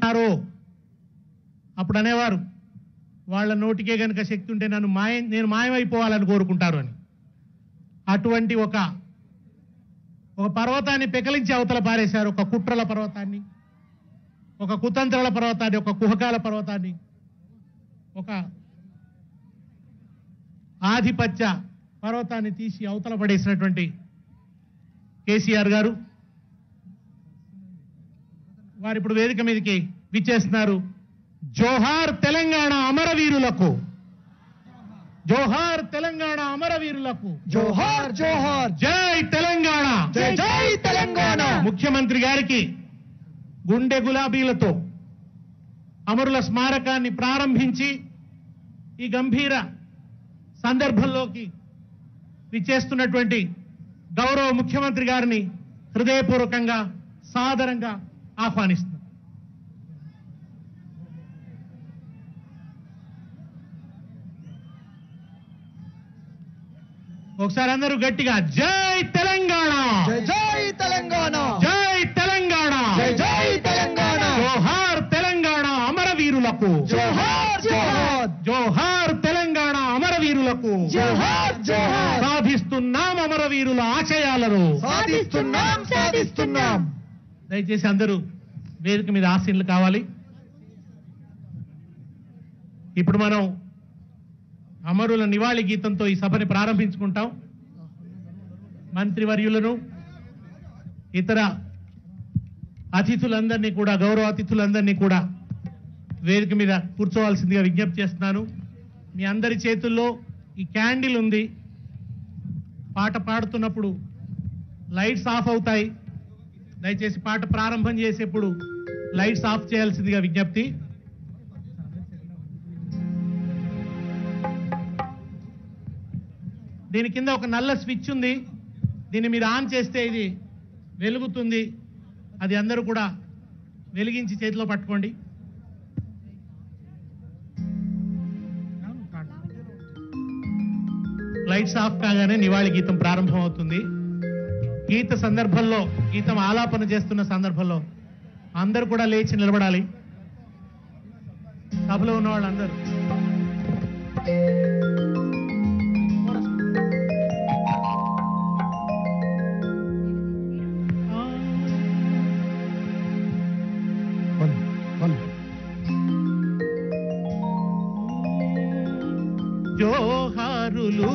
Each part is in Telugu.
అంటారో అప్పుడు అనేవారు వాళ్ళ నోటికే గనుక శక్తి ఉంటే నన్ను మాయం నేను మాయమైపోవాలని కోరుకుంటారు అని అటువంటి ఒక ఒక పర్వతాన్ని పెకలించి అవతల పారేశారు ఒక కుట్రల పర్వతాన్ని ఒక కుతంత్రాల పర్వతాన్ని ఒక కుహకాల పర్వతాన్ని ఒక ఆధిపత్య పర్వతాన్ని తీసి అవతల పడేసినటువంటి కేసీఆర్ గారు వారు ఇప్పుడు వేదిక మీదకి విచ్చేస్తున్నారు జోహార్ తెలంగాణ అమరవీరులకు జోహార్ తెలంగాణ అమరవీరులకు జోహార్ జోహార్ జై తెలంగాణ జై జై తెలంగాణ ముఖ్యమంత్రి గారికి గుండె గులాబీలతో అమరుల స్మారకాన్ని ప్రారంభించి ఈ గంభీర సందర్భంలోకి విచ్చేస్తున్నటువంటి గౌరవ ముఖ్యమంత్రి గారిని హృదయపూర్వకంగా సాదరంగా ఆహ్వానిస్తున్నాం ఒకసారి అందరూ గట్టిగా జై తెలంగాణ జై జై తెలంగాణ జై తెలంగాణ జై జై తెలంగాణ జోహార్ తెలంగాణ అమరవీరులకు జోహార్ జోహార్ జోహార్ తెలంగాణ అమరవీరులకు జోహార్ జోహార్ సాధిస్తున్నాం అమరవీరుల ఆశయాలను సాధిస్తున్నాం సాధిస్తున్నాం దయచేసి అందరూ వేదిక మీద ఆశీనులు కావాలి ఇప్పుడు మనం అమరుల నివాళి గీతంతో ఈ సభని ప్రారంభించుకుంటాం మంత్రివర్యులను ఇతర అతిథులందరినీ కూడా గౌరవ అతిథులందరినీ కూడా వేదిక మీద కూర్చోవాల్సిందిగా విజ్ఞప్తి చేస్తున్నాను మీ అందరి చేతుల్లో ఈ క్యాండిల్ ఉంది పాట పాడుతున్నప్పుడు లైట్స్ ఆఫ్ అవుతాయి దయచేసి పాట ప్రారంభం చేసేప్పుడు లైట్స్ ఆఫ్ చేయాల్సిందిగా విజ్ఞప్తి దీని కింద ఒక నల్ల స్విచ్ ఉంది దీన్ని మీరు ఆన్ చేస్తే ఇది వెలుగుతుంది అది అందరూ కూడా వెలిగించి చేతిలో పట్టుకోండి లైట్స్ ఆఫ్ కాగానే నివాళి గీతం ప్రారంభం అవుతుంది గీత సందర్భంలో గీతం ఆలాపన చేస్తున్న సందర్భంలో అందరూ కూడా లేచి నిలబడాలి సభలో ఉన్న వాళ్ళందరూ జోహారులు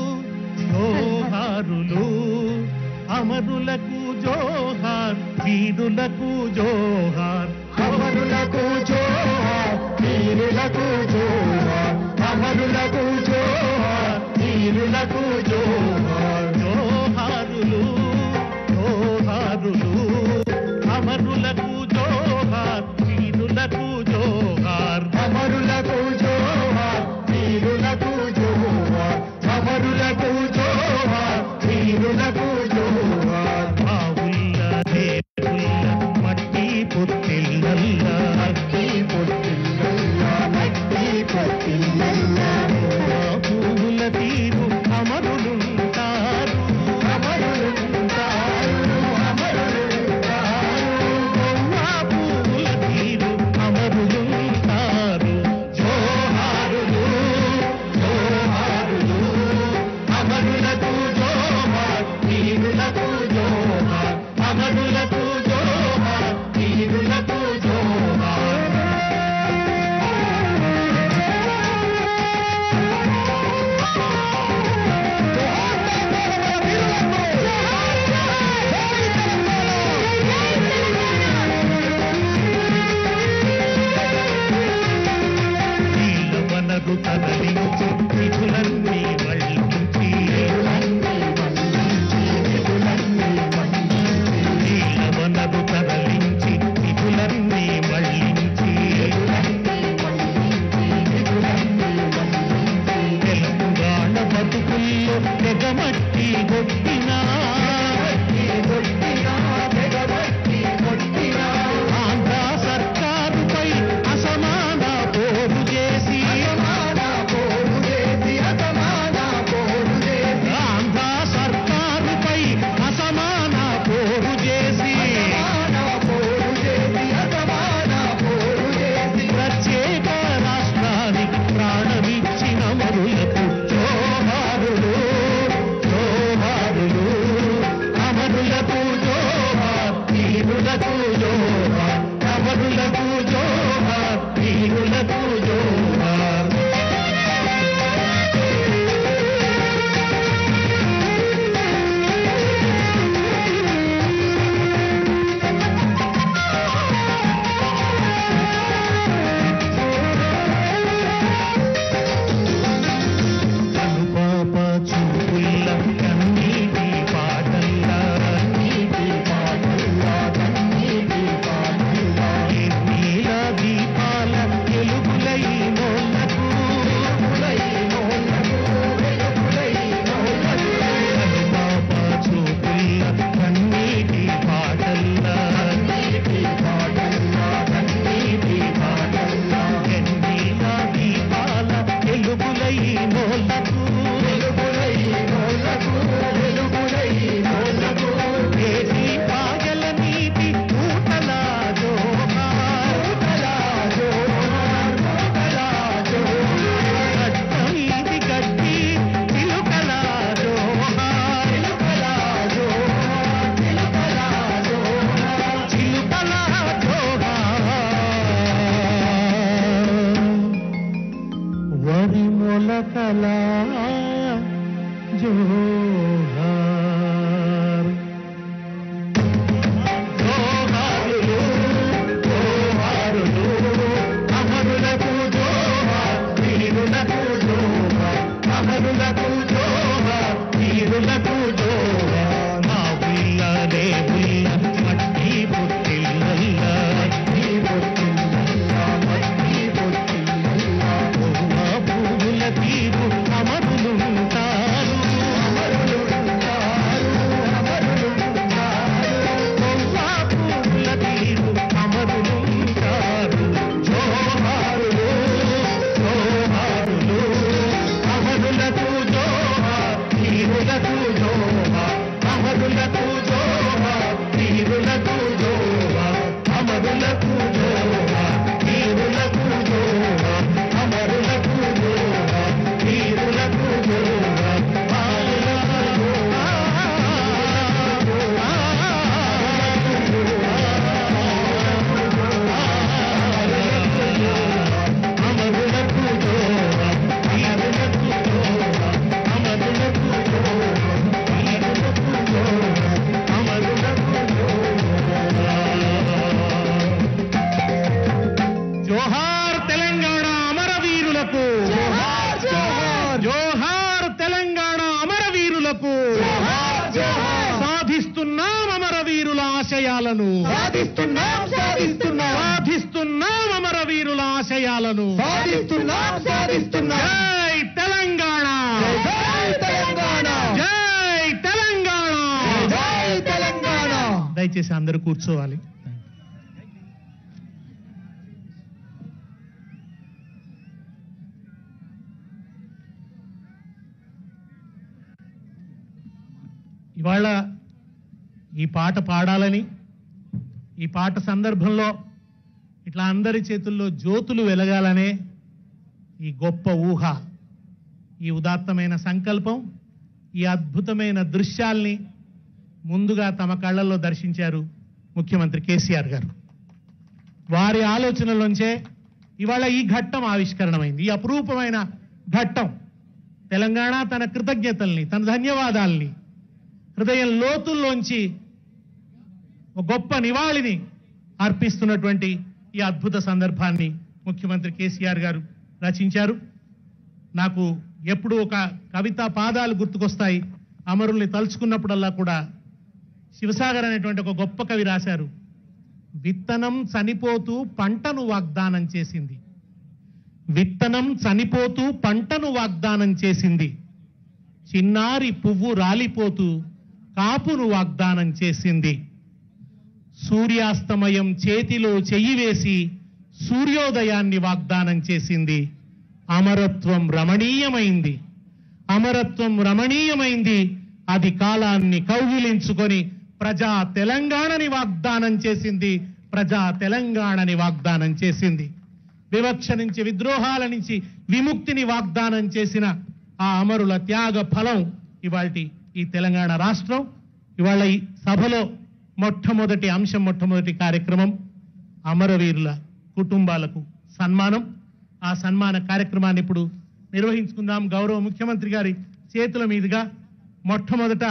జోహారులు అమరులకు జోహార్ వీరులకు జోహార్ అమరులకు జోహార్ వీరులకు జోహార్ అమరులకు జోహార్ వీరులకు జోహార్ జోహారులు జోహారులు అమరులకు జోహార్ వీరులకు జోహార్ అమరులకు జోహార్ వీరులకు జోహార్ అమరులకు జోహార్ వీరులకు జోహార్ బావుల్ల దేవుళ్ళ మట్టి పుట్టిల్లల్లా మట్టి పొట్టిల్లల్లా మట్టి పొట్టిల్లల్లా ఆ పువ్వుల తీరు అమరులుంటారు అమరులుంటారు అమరులుంటారు ఆ పువ్వుల తీరు అమరులుంటారు జోహారులు జోహారులు అమరులకు జోహార్ వీరులకు జోహార్ అమరులకు జోహార్ వీరులకు జోహార్ నీల వనరు తరలించి నిధులన్నీ మళ్ళించి నీల వనరు తరలించి నిధులన్నీ మళ్ళించి తెలంగాణ బతుకుల్లో తెగమట్టి కొట్టినా ఆంధ్ర సర్కారుపై అసమాన పోరు చేసి ఆంధ్ర సర్కారుపై అసమాన పోరు చేసి జోహార్ జోహారులు జోహారులు అమరులకు జోహార్ వీరులకు జోహార్ అమరులకు జోహార్ వీరులకు జోహార్ మా పిల్లలే పిల్ల మట్టి పుట్టిల్లల్లా మట్టి పొట్టిల్లల్లా, మట్టి పొట్టిల్లల్లా. మా పువ్వుల తీరు అమరులుంటారు అమరులుంటారు, అమరులుంటారు. మా పువ్వుల తీరు అమరులుంటారు జోహారులు జోహారులు అమరులకు జోహార్ వీరులకు జోహార్ అమరులకు జోహార్ వీరులకు జోహార్ అమరులకు జోహార్ వీరులకు జోహార్ అమరులకు జోహార్ వీరులకు జోహార్ అమరులకు జోహార్ వీరులకు జోహార్ అమరులకు జోహార్ వీరులకు జోహార్ అమరులకు జోహార్ జోహార్ తెలంగాణ అమరవీరులకు జోహార్, జోహార్. జోహార్ తెలంగాణ అమరవీరులకు జోహార్, జోహార్. సాధిస్తున్నాం అమరవీరుల ఆశయాలను సాధిస్తున్నాం సాధిస్తున్నాం సాధిస్తున్నాం అమరవీరుల ఆశయాలను సాధిస్తున్నాం సాధిస్తున్నాం జై తెలంగాణ జై తెలంగాణ జై తెలంగాణ జై తెలంగాణ దయచేసి అందరూ కూర్చోవాలి ఇవాళ ఈ పాట పాడాలని ఈ పాట సందర్భంలో ఇట్లా అందరి చేతుల్లో జ్యోతులు వెలగాలనే ఈ గొప్ప ఊహ ఈ ఉదాత్తమైన సంకల్పం ఈ అద్భుతమైన దృశ్యాల్ని ముందుగా తమ కళ్ళల్లో దర్శించారు ముఖ్యమంత్రి కేసీఆర్ గారు వారి ఆలోచనలోంచే ఇవాళ ఈ ఘట్టం ఆవిష్కరణమైంది ఈ అపురూపమైన ఘట్టం తెలంగాణ తన కృతజ్ఞతల్ని తన ధన్యవాదాల్ని హృదయం లోతుల్లోంచి ఒక గొప్ప నివాళిని అర్పిస్తున్నటువంటి ఈ అద్భుత సందర్భాన్ని ముఖ్యమంత్రి కేసీఆర్ గారు రచించారు నాకు ఎప్పుడు ఒక కవితా పాదాలు గుర్తుకొస్తాయి అమరుల్ని తలుచుకున్నప్పుడల్లా కూడా శివసాగర్ అనేటువంటి ఒక గొప్ప కవి రాశారు విత్తనం చనిపోతూ పంటను వాగ్దానం చేసింది విత్తనం చనిపోతూ పంటను వాగ్దానం చేసింది చిన్నారి పువ్వు రాలిపోతూ కాపును వాగ్దానం చేసింది సూర్యాస్తమయం చేతిలో చెయ్యి వేసి సూర్యోదయాన్ని వాగ్దానం చేసింది అమరత్వం రమణీయమైంది అమరత్వం రమణీయమైంది అది కాలాన్ని కౌగిలించుకొని ప్రజా తెలంగాణని వాగ్దానం చేసింది ప్రజా తెలంగాణని వాగ్దానం చేసింది వివక్ష నుంచి విద్రోహాల నుంచి విముక్తిని వాగ్దానం చేసిన ఆ అమరుల త్యాగ ఫలం ఇవాల్టి ఈ తెలంగాణ రాష్ట్రం ఇవాళ ఈ సభలో మొట్టమొదటి అంశం మొట్టమొదటి కార్యక్రమం అమరవీరుల కుటుంబాలకు సన్మానం ఆ సన్మాన కార్యక్రమాన్ని ఇప్పుడు నిర్వహించుకుందాం గౌరవ ముఖ్యమంత్రి గారి చేతుల మీదుగా మొట్టమొదట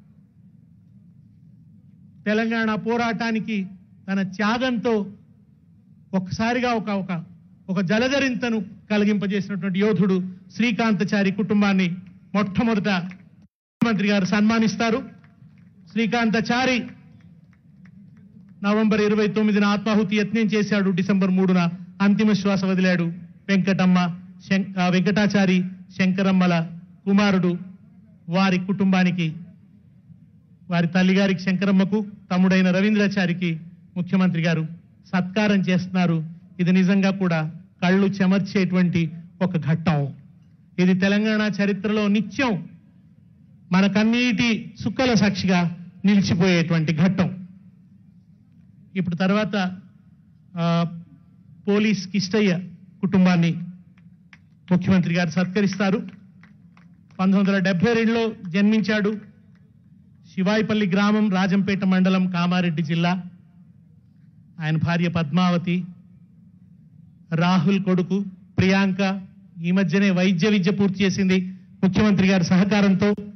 తెలంగాణ పోరాటానికి తన త్యాగంతో ఒక్కసారిగా ఒక ఒక ఒక జలధరింతను కలిగింపజేసినటువంటి యోధుడు శ్రీకాంతచారి కుటుంబాన్ని మొట్టమొదట ముఖ్యమంత్రి గారు సన్మానిస్తారు శ్రీకాంతచారి నవంబర్ ఇరవై తొమ్మిదిన ఆత్మాహుతి యత్నం చేశాడు డిసెంబర్ మూడున అంతిమ శ్వాస వదిలాడు వెంకటమ్మ శం- ఆ, వెంకటాచారి శంకరమ్మల కుమారుడు వారి కుటుంబానికి వారి తల్లిగారికి శంకరమ్మకు తమ్ముడైన రవీంద్రాచారికి ముఖ్యమంత్రి గారు సత్కారం చేస్తున్నారు ఇది నిజంగా కూడా కళ్ళు చెమర్చేటువంటి ఒక ఘట్టం ఇది తెలంగాణ చరిత్రలో నిత్యం మన కన్నీటి చుక్కల సాక్షిగా నిలిచిపోయేటువంటి ఘట్టం ఇప్పుడు తర్వాత ఆ, పోలీస్ కిష్టయ్య కుటుంబాన్ని ముఖ్యమంత్రి గారు సత్కరిస్తారు పంతొమ్మిది వందల డెబ్బై రెండులో జన్మించాడు శివాయిపల్లి గ్రామం రాజంపేట మండలం కామారెడ్డి జిల్లా ఆయన భార్య పద్మావతి రాహుల్ కొడుకు ప్రియాంక ఈ మధ్యనే వైద్య విద్య పూర్తి చేసింది ముఖ్యమంత్రి గారి సహకారంతో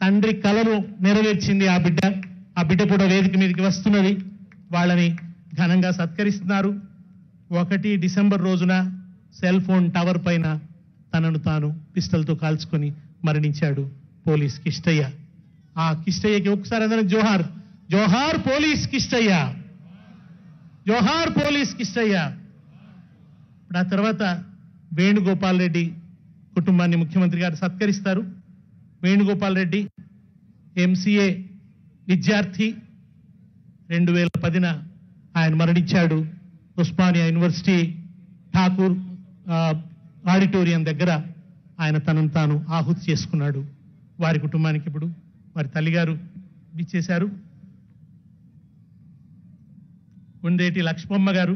తండ్రి కలను నెరవేర్చింది ఆ బిడ్డ ఆ బిడ్డ కూడా వేదిక మీదకి వస్తున్నది వాళ్ళని ఘనంగా సత్కరిస్తున్నారు ఒకటి డిసెంబర్ రోజున సెల్ ఫోన్ టవర్ పైన తనను తాను పిస్టల్తో కాల్చుకొని మరణించాడు పోలీస్ కిష్టయ్య ఆ కిష్టయ్యకి ఒకసారి అందరం జోహార్ జోహార్ పోలీస్ కిష్టయ్య జోహార్ పోలీస్ కిష్టయ్య ఇప్పుడు ఆ తర్వాత వేణుగోపాల్ రెడ్డి కుటుంబాన్ని ముఖ్యమంత్రి గారు సత్కరిస్తారు వేణుగోపాల్ రెడ్డి ఎంసీఏ విద్యార్థి రెండు వేల పదిన ఆయన మరణించాడు ఉస్మానియా యూనివర్సిటీ ఠాకూర్ ఆ, ఆడిటోరియం దగ్గర ఆయన తనను తాను ఆహుతి చేసుకున్నాడు వారి కుటుంబానికి ఇప్పుడు వారి తల్లిగారు ఇచ్చేశారు ఉండేటి లక్ష్మమ్మ గారు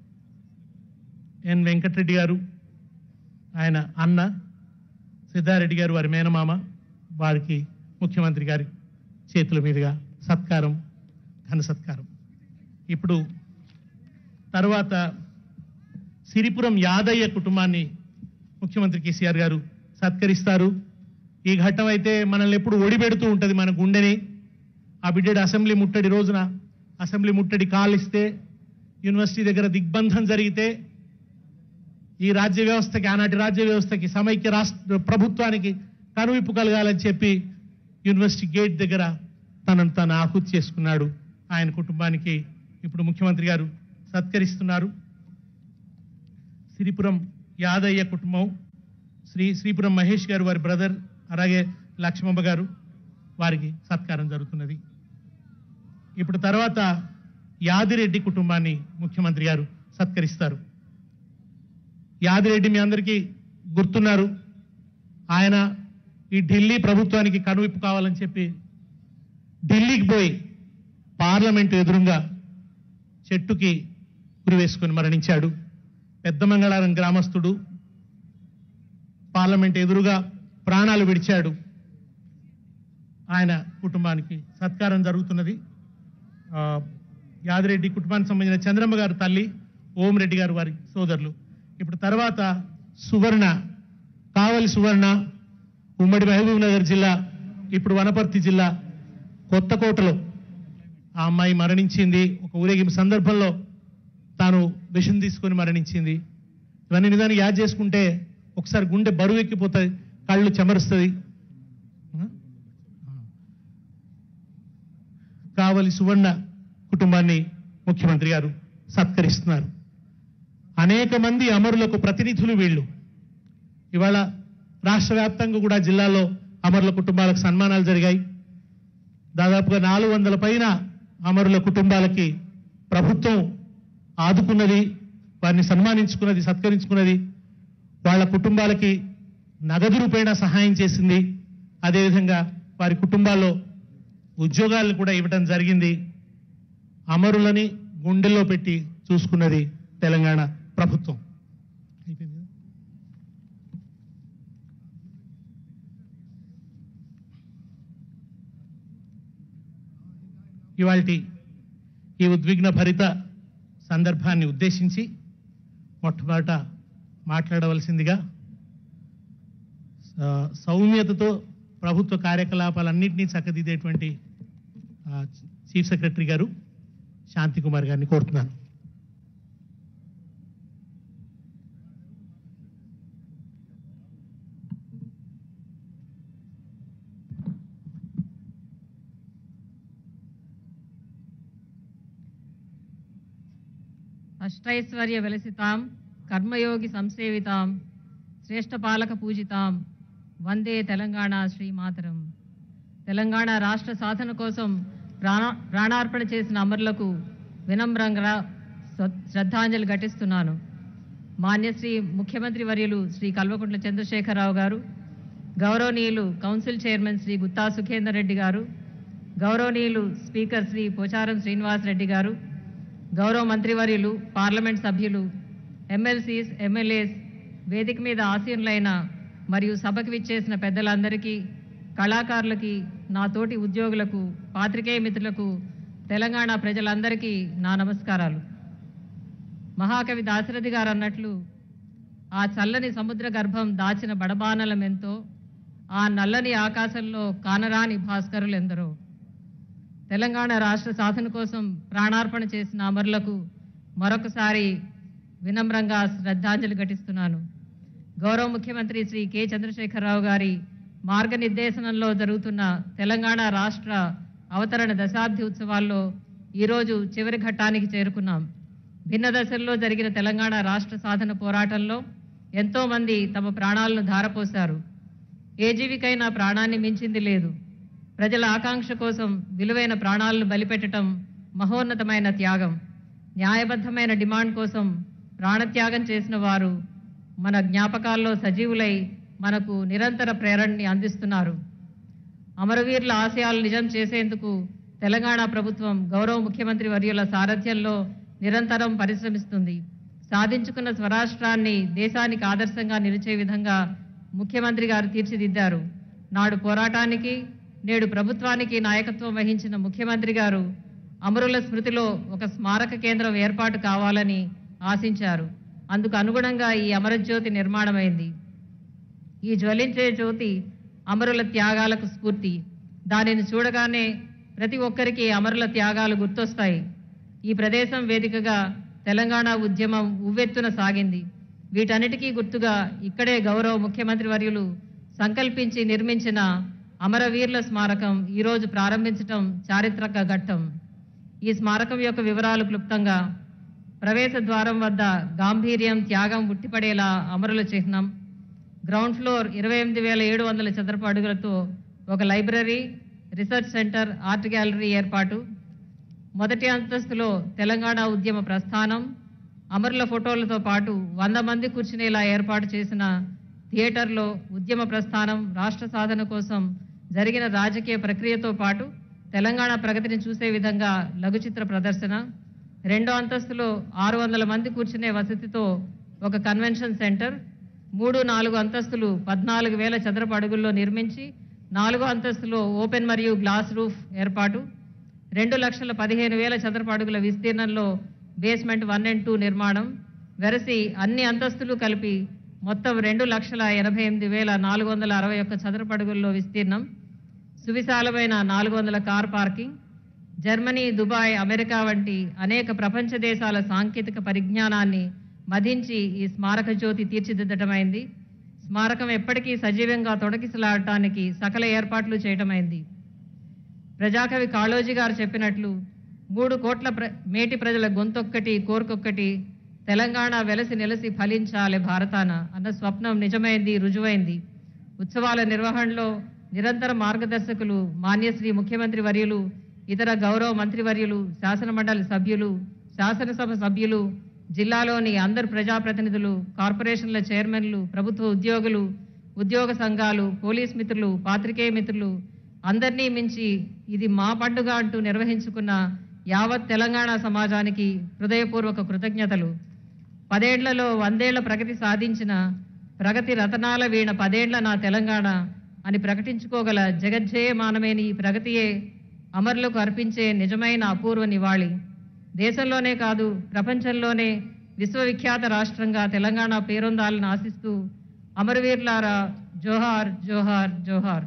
ఎన్ వెంకటరెడ్డి గారు ఆయన అన్న సిద్ధారెడ్డి గారు వారి మేనమామ వారికి ముఖ్యమంత్రి గారి చేతుల మీదుగా సత్కారం ఘన సత్కారం ఇప్పుడు తర్వాత సిరిపురం యాదయ్య కుటుంబాన్ని ముఖ్యమంత్రి కేసీఆర్ గారు సత్కరిస్తారు ఈ ఘట్టం అయితే మనల్ని ఎప్పుడు ఒడిపెడుతూ ఉంటుంది మన గుండెని ఆ బిడ్డడు అసెంబ్లీ ముట్టడి రోజున అసెంబ్లీ ముట్టడి కాలిస్తే యూనివర్సిటీ దగ్గర దిగ్బంధం జరిగితే ఈ రాజ్య వ్యవస్థకి ఆనాటి రాజ్య వ్యవస్థకి సమైక్య రాష్ట్ర ప్రభుత్వానికి కనువిప్పు కలగాలని చెప్పి యూనివర్సిటీ గేట్ దగ్గర తనను తాను ఆహుతి చేసుకున్నాడు ఆయన కుటుంబానికి ఇప్పుడు ముఖ్యమంత్రి గారు సత్కరిస్తున్నారు శ్రీపురం యాదయ్య కుటుంబం శ్రీ శ్రీపురం మహేష్ గారు వారి బ్రదర్ అలాగే లక్ష్మమ్మ గారు వారికి సత్కారం జరుగుతున్నది ఇప్పుడు తర్వాత యాదిరెడ్డి కుటుంబాన్ని ముఖ్యమంత్రి గారు సత్కరిస్తారు యాదిరెడ్డి మీ అందరికీ గుర్తున్నారు ఆయన ఈ ఢిల్లీ ప్రభుత్వానికి కనువిప్పు కావాలని చెప్పి ఢిల్లీకి పోయి పార్లమెంటు ఎదురుగా చెట్టుకి గురివేసుకొని మరణించాడు పెద్ద మంగళారం గ్రామస్తుడు పార్లమెంట్ ఎదురుగా ప్రాణాలు విడిచాడు ఆయన కుటుంబానికి సత్కారం జరుగుతున్నది ఆ, యాదిరెడ్డి కుటుంబానికి సంబంధించిన చంద్రమ్మ గారు తల్లి ఓం రెడ్డి గారు వారి సోదరులు ఇప్పుడు తర్వాత సువర్ణ కావలి సువర్ణ ఉమ్మడి మహబూబ్ నగర్ జిల్లా ఇప్పుడు వనపర్తి జిల్లా కొత్తకోటలో ఆ అమ్మాయి మరణించింది ఒక ఊరేగింపు సందర్భంలో తాను విషం తీసుకొని మరణించింది ఇవన్నీ నిదానికి యాద్ చేసుకుంటే ఒకసారి గుండె బరువు ఎక్కిపోతుంది కళ్ళు చెమరుస్తుంది కావలి సువర్ణ కుటుంబాన్ని ముఖ్యమంత్రి గారు సత్కరిస్తున్నారు అనేక మంది అమరులకు ప్రతినిధులు వీళ్ళు ఇవాళ రాష్ట్ర వ్యాప్తంగా కూడా జిల్లాలో అమరుల కుటుంబాలకు సన్మానాలు జరిగాయి దాదాపుగా నాలుగు వందల పైన అమరుల కుటుంబాలకి ప్రభుత్వం ఆదుకున్నది వారిని సన్మానించుకున్నది సత్కరించుకున్నది వాళ్ళ కుటుంబాలకి నగదు రూపేణ సహాయం చేసింది అదేవిధంగా వారి కుటుంబాల్లో ఉద్యోగాలను కూడా ఇవ్వడం జరిగింది అమరులని గుండెల్లో పెట్టి చూసుకున్నది తెలంగాణ ప్రభుత్వం అయిపోయింది కదా? ఇవాల్టి ఈ ఉద్విగ్న భరిత సందర్భాన్ని ఉద్దేశించి మొట్టమొదట మాట్లాడవలసిందిగా ఆ, సౌమ్యతతో ప్రభుత్వ కార్యకలాపాలన్నింటినీ చక్కదిద్దేటువంటి ఆ, చీఫ్ సెక్రటరీ గారు శాంతి కుమార్ గారిని కోరుతున్నాను అష్టైశ్వర్య విలసితాం కర్మయోగి సంసేవితాం శ్రేష్ఠపాలక పూజితాం వందే తెలంగాణ శ్రీమాతరం తెలంగాణ రాష్ట్ర సాధన కోసం ప్రాణ ప్రాణార్పణ చేసిన అమరులకు వినమ్రంగా స్వ- శ్రద్ధాంజలి ఘటిస్తున్నాను మాన్యశ్రీ ముఖ్యమంత్రి వర్యులు శ్రీ కల్వకుంట్ల చంద్రశేఖరరావు గారు గౌరవనీయులు కౌన్సిల్ చైర్మన్ శ్రీ గుత్తా సుఖేందర్ రెడ్డి గారు గౌరవనీయులు స్పీకర్ శ్రీ పోచారం శ్రీనివాస్ రెడ్డి గారు గౌరవ మంత్రివర్యులు పార్లమెంట్ సభ్యులు ఎమ్మెల్సీస్ ఎమ్మెల్యేస్ వేదిక మీద ఆసీనులైన మరియు సభకు విచ్చేసిన పెద్దలందరికీ కళాకారులకి నా తోటి ఉద్యోగులకు పాత్రికేయ మిత్రులకు తెలంగాణ ప్రజలందరికీ నా నమస్కారాలు మహాకవి దాశరథి గారు అన్నట్లు ఆ చల్లని సముద్ర గర్భం దాచిన బడబానలమెంతో ఆ నల్లని ఆకాశంలో కానరాని భాస్కరులు ఎందరో తెలంగాణ రాష్ట్ర సాధన కోసం ప్రాణార్పణ చేసిన అమరులకు మరొకసారి వినమ్రంగా శ్రద్ధాంజలి ఘటిస్తున్నాను గౌరవ ముఖ్యమంత్రి శ్రీ కె చంద్రశేఖరరావు గారి మార్గనిర్దేశనంలో జరుగుతున్న తెలంగాణ రాష్ట్ర అవతరణ దశాబ్ది ఉత్సవాల్లో ఈరోజు చివరి ఘట్టానికి చేరుకున్నాం భిన్న దశల్లో జరిగిన తెలంగాణ రాష్ట్ర సాధన పోరాటంలో ఎంతో మంది తమ ప్రాణాలను ధారపోశారు ఏ జీవికైనా ప్రాణాన్ని మించింది లేదు ప్రజల ఆకాంక్ష కోసం విలువైన ప్రాణాలను బలిపెట్టడం మహోన్నతమైన త్యాగం న్యాయబద్ధమైన డిమాండ్ కోసం ప్రాణత్యాగం చేసిన వారు మన జ్ఞాపకాల్లో సజీవులై మనకు నిరంతర ప్రేరణని అందిస్తున్నారు అమరవీరుల ఆశయాలు నిజం చేసేందుకు తెలంగాణ ప్రభుత్వం గౌరవ ముఖ్యమంత్రి వర్యుల సారథ్యంలో నిరంతరం పరిశ్రమిస్తుంది సాధించుకున్న స్వరాష్ట్రాన్ని దేశానికి ఆదర్శంగా నిలిచే విధంగా ముఖ్యమంత్రి గారు తీర్చిదిద్దారు నాడు పోరాటానికి నేడు ప్రభుత్వానికి నాయకత్వం వహించిన ముఖ్యమంత్రి గారు అమరుల స్మృతిలో ఒక స్మారక కేంద్రం ఏర్పాటు కావాలని ఆశించారు అందుకు అనుగుణంగా ఈ అమరజ్యోతి నిర్మాణమైంది ఈ జ్వలించే జ్యోతి అమరుల త్యాగాలకు స్ఫూర్తి దానిని చూడగానే ప్రతి ఒక్కరికి అమరుల త్యాగాలు గుర్తొస్తాయి ఈ ప్రదేశం వేదికగా తెలంగాణ ఉద్యమం ఉవ్వెత్తున సాగింది వీటన్నిటికీ గుర్తుగా ఇక్కడే గౌరవ ముఖ్యమంత్రి వర్యులు సంకల్పించి నిర్మించిన అమరవీరుల స్మారకం ఈరోజు ప్రారంభించటం చారిత్రక ఘట్టం ఈ స్మారకం యొక్క వివరాలు క్లుప్తంగా ప్రవేశ ద్వారం వద్ద గాంభీర్యం త్యాగం ఉట్టిపడేలా అమరుల చిహ్నం గ్రౌండ్ ఫ్లోర్ ఇరవై ఎనిమిది వేల ఏడు వందల చదరపు అడుగులతో ఒక library research centre art gallery ఏర్పాటు మొదటి అంతస్తులో తెలంగాణ ఉద్యమ ప్రస్థానం అమరుల ఫోటోలతో పాటు వంద మంది కూర్చునేలా ఏర్పాటు చేసిన థియేటర్లో ఉద్యమ ప్రస్థానం రాష్ట్ర సాధన కోసం జరిగిన రాజకీయ ప్రక్రియతో పాటు తెలంగాణ ప్రగతిని చూసే విధంగా లఘుచిత్ర ప్రదర్శన రెండో అంతస్తులో ఆరు వందల మంది కూర్చునే వసతితో ఒక కన్వెన్షన్ సెంటర్ మూడు నాలుగు అంతస్తులు పద్నాలుగు వేల చదరపు అడుగుల్లో నిర్మించి నాలుగో అంతస్తులో ఓపెన్ మరియు గ్లాస్ రూఫ్ ఏర్పాటు రెండు లక్షల పదిహేను వేల చదరపు అడుగుల విస్తీర్ణంలో బేస్మెంట్ వన్ అండ్ టూ నిర్మాణం వెరసి అన్ని అంతస్తులు కలిపి మొత్తం రెండు లక్షల ఎనభై ఎనిమిది వేల నాలుగు వందల అరవై ఒక్క చదరపు అడుగుల్లో విస్తీర్ణం సువిశాలమైన నాలుగు వందల car parking Germany Dubai America వంటి అనేక ప్రపంచ దేశాల సాంకేతిక పరిజ్ఞానాన్ని మదించి ఈ స్మారక జ్యోతి తీర్చిదిద్దటమైంది స్మారకం ఎప్పటికీ సజీవంగా తొడకిసలాడటానికి సకల ఏర్పాట్లు చేయటమైంది ప్రజాకవి కాళోజీ గారు చెప్పినట్లు మూడు కోట్ల ప్ర మేటి ప్రజల గొంతొక్కటి కోరికొక్కటి తెలంగాణ వెలసి నెలసి ఫలించాలి భారతాన అన్న స్వప్నం నిజమైంది రుజువైంది ఉత్సవాల నిర్వహణలో నిరంతర మార్గదర్శకులు మాన్యశ్రీ ముఖ్యమంత్రి వర్యులు ఇతర గౌరవ మంత్రివర్యులు శాసనమండలి సభ్యులు శాసనసభ సభ్యులు జిల్లాలోని అందరు ప్రజాప్రతినిధులు కార్పొరేషన్ల చైర్మన్లు ప్రభుత్వ ఉద్యోగులు ఉద్యోగ సంఘాలు పోలీస్ మిత్రులు పాత్రికేయ మిత్రులు అందరినీ మించి ఇది మా పండుగ అంటూ నిర్వహించుకున్న యావత్ తెలంగాణ సమాజానికి హృదయపూర్వక కృతజ్ఞతలు పదేళ్లలో వందేళ్ల ప్రగతి సాధించిన ప్రగతి రతనాల వీణ పదేళ్ల నా తెలంగాణ అని ప్రకటించుకోగల జగజ్జేయమానమైన ఈ ప్రగతియే అమరులకు అర్పించే నిజమైన అపూర్వ నివాళి దేశంలోనే కాదు ప్రపంచంలోనే విశ్వవిఖ్యాత రాష్ట్రంగా తెలంగాణ పేరొందాలని ఆశిస్తూ అమరవీరులారా జోహార్ జోహార్ జోహార్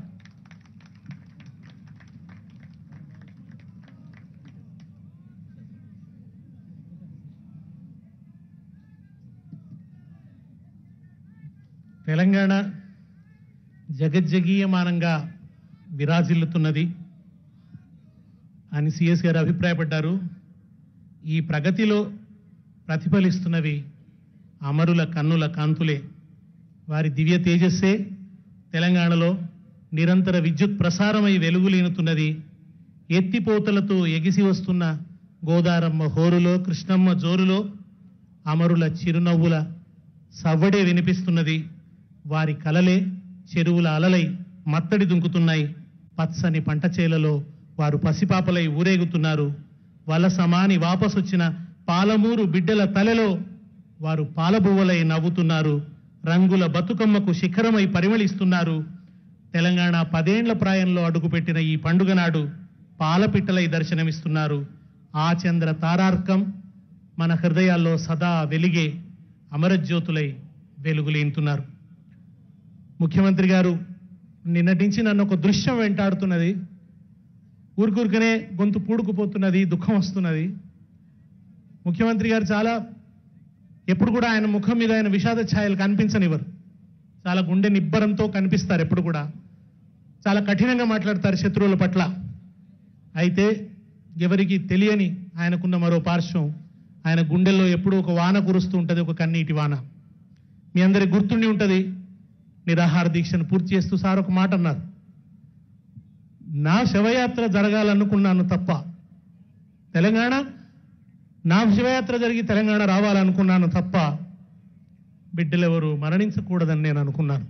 తెలంగాణ జగజ్జగీయమానంగా విరాజిల్లుతున్నది అని సిఎస్ గారు అభిప్రాయపడ్డారు ఈ ప్రగతిలో ప్రతిఫలిస్తున్నవి అమరుల కన్నుల కాంతులే వారి దివ్య తేజస్సే తెలంగాణలో నిరంతర విద్యుత్ ప్రసారమై వెలుగులీనుతున్నది ఎత్తిపోతలతో ఎగిసి వస్తున్న గోదారమ్మ హోరులో కృష్ణమ్మ జోరులో అమరుల చిరునవ్వుల సవ్వడే వినిపిస్తున్నది వారి కలలే చెరువుల అలలై మత్తడి దుంకుతున్నాయి పచ్చని పంట చేలలో వారు పసిపాపలై ఊరేగుతున్నారు వలసమాని వాపసొచ్చిన పాలమూరు బిడ్డల తలలో వారు పాలబువ్వలై నవ్వుతున్నారు రంగుల బతుకమ్మకు శిఖరమై పరిమళిస్తున్నారు తెలంగాణ పదేండ్ల ప్రాయంలో అడుగుపెట్టిన ఈ పండుగ నాడు పాలపిట్టలై దర్శనమిస్తున్నారు ఆ చంద్ర తారార్కం మన హృదయాల్లో సదా వెలిగే అమరజ్యోతులై వెలుగులీంతున్నారు ముఖ్యమంత్రి గారు నిన్నటి నుంచి నన్ను ఒక దృశ్యం వెంటాడుతున్నది ఊరికూరికనే గొంతు పూడుకుపోతున్నది దుఃఖం వస్తున్నది ముఖ్యమంత్రి గారు చాలా ఎప్పుడు కూడా ఆయన ముఖం మీద ఆయన విషాద ఛాయలు కనిపించనివ్వరు చాలా గుండె నిబ్బరంతో కనిపిస్తారు ఎప్పుడు కూడా చాలా కఠినంగా మాట్లాడతారు శత్రువుల పట్ల అయితే ఎవరికి తెలియని ఆయనకున్న మరో పార్శ్వం ఆయన గుండెల్లో ఎప్పుడూ ఒక వాన కురుస్తూ ఉంటుంది ఒక కన్నీటి వాన మీ అందరికి గుర్తుండి ఉంటుంది నిరాహార దీక్షను పూర్తి చేస్తూ సార్ ఒక మాట అన్నారు నా శవయాత్ర జరగాలనుకున్నాను తప్ప తెలంగాణ నా శివయాత్ర జరిగి తెలంగాణ రావాలనుకున్నాను తప్ప బిడ్డలెవరు మరణించకూడదని నేను అనుకున్నాను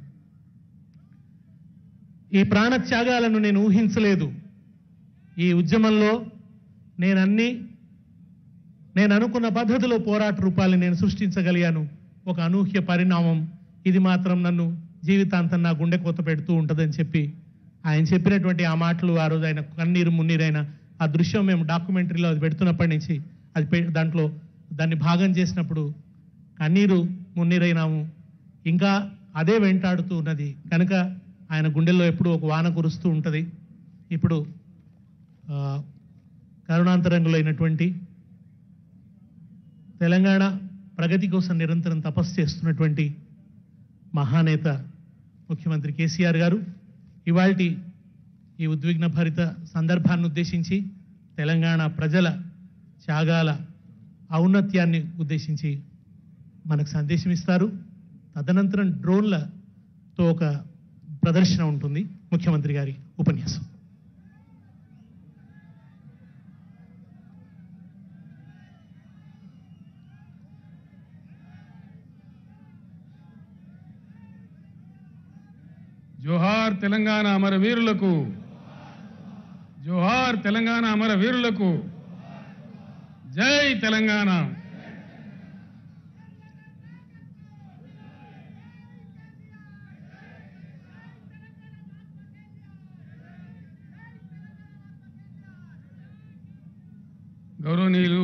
ఈ ప్రాణత్యాగాలను నేను ఊహించలేదు ఈ ఉద్యమంలో నేనన్ని నేను అనుకున్న పద్ధతిలో పోరాట రూపాల్ని నేను సృష్టించగలిగాను ఒక అనూహ్య పరిణామం ఇది మాత్రం నన్ను జీవితాంతం నా గుండె కోత పెడుతూ ఉంటుందని చెప్పి ఆయన చెప్పినటువంటి ఆ మాటలు ఆ రోజు ఆయన కన్నీరు మున్నీరైన ఆ దృశ్యం మేము డాక్యుమెంటరీలో అది పెడుతున్నప్పటి నుంచి అది పె- దాంట్లో దాన్ని భాగం చేసినప్పుడు కన్నీరు మున్నీరైనాము ఇంకా అదే వెంటాడుతూ ఉన్నది కనుక ఆయన గుండెల్లో ఎప్పుడూ ఒక వాన కురుస్తూ ఉంటుంది ఇప్పుడు ఆ, కరుణాంతరంగులైనటువంటి తెలంగాణ ప్రగతి కోసం నిరంతరం తపస్సు చేస్తున్నటువంటి మహానేత ముఖ్యమంత్రి కేసీఆర్ గారు ఇవాల్టి ఈ ఉద్విగ్న భరిత సందర్భాన్ని ఉద్దేశించి తెలంగాణ ప్రజల త్యాగాల ఔన్నత్యాన్ని ఉద్దేశించి మనకు సందేశం ఇస్తారు తదనంతరం డ్రోన్లతో ఒక ప్రదర్శన ఉంటుంది ముఖ్యమంత్రి గారి ఉపన్యాసం జోహార్ తెలంగాణ అమర వీరులకు జోహార్ తెలంగాణ అమర వీరులకు జై తెలంగాణ గౌరవనీయులు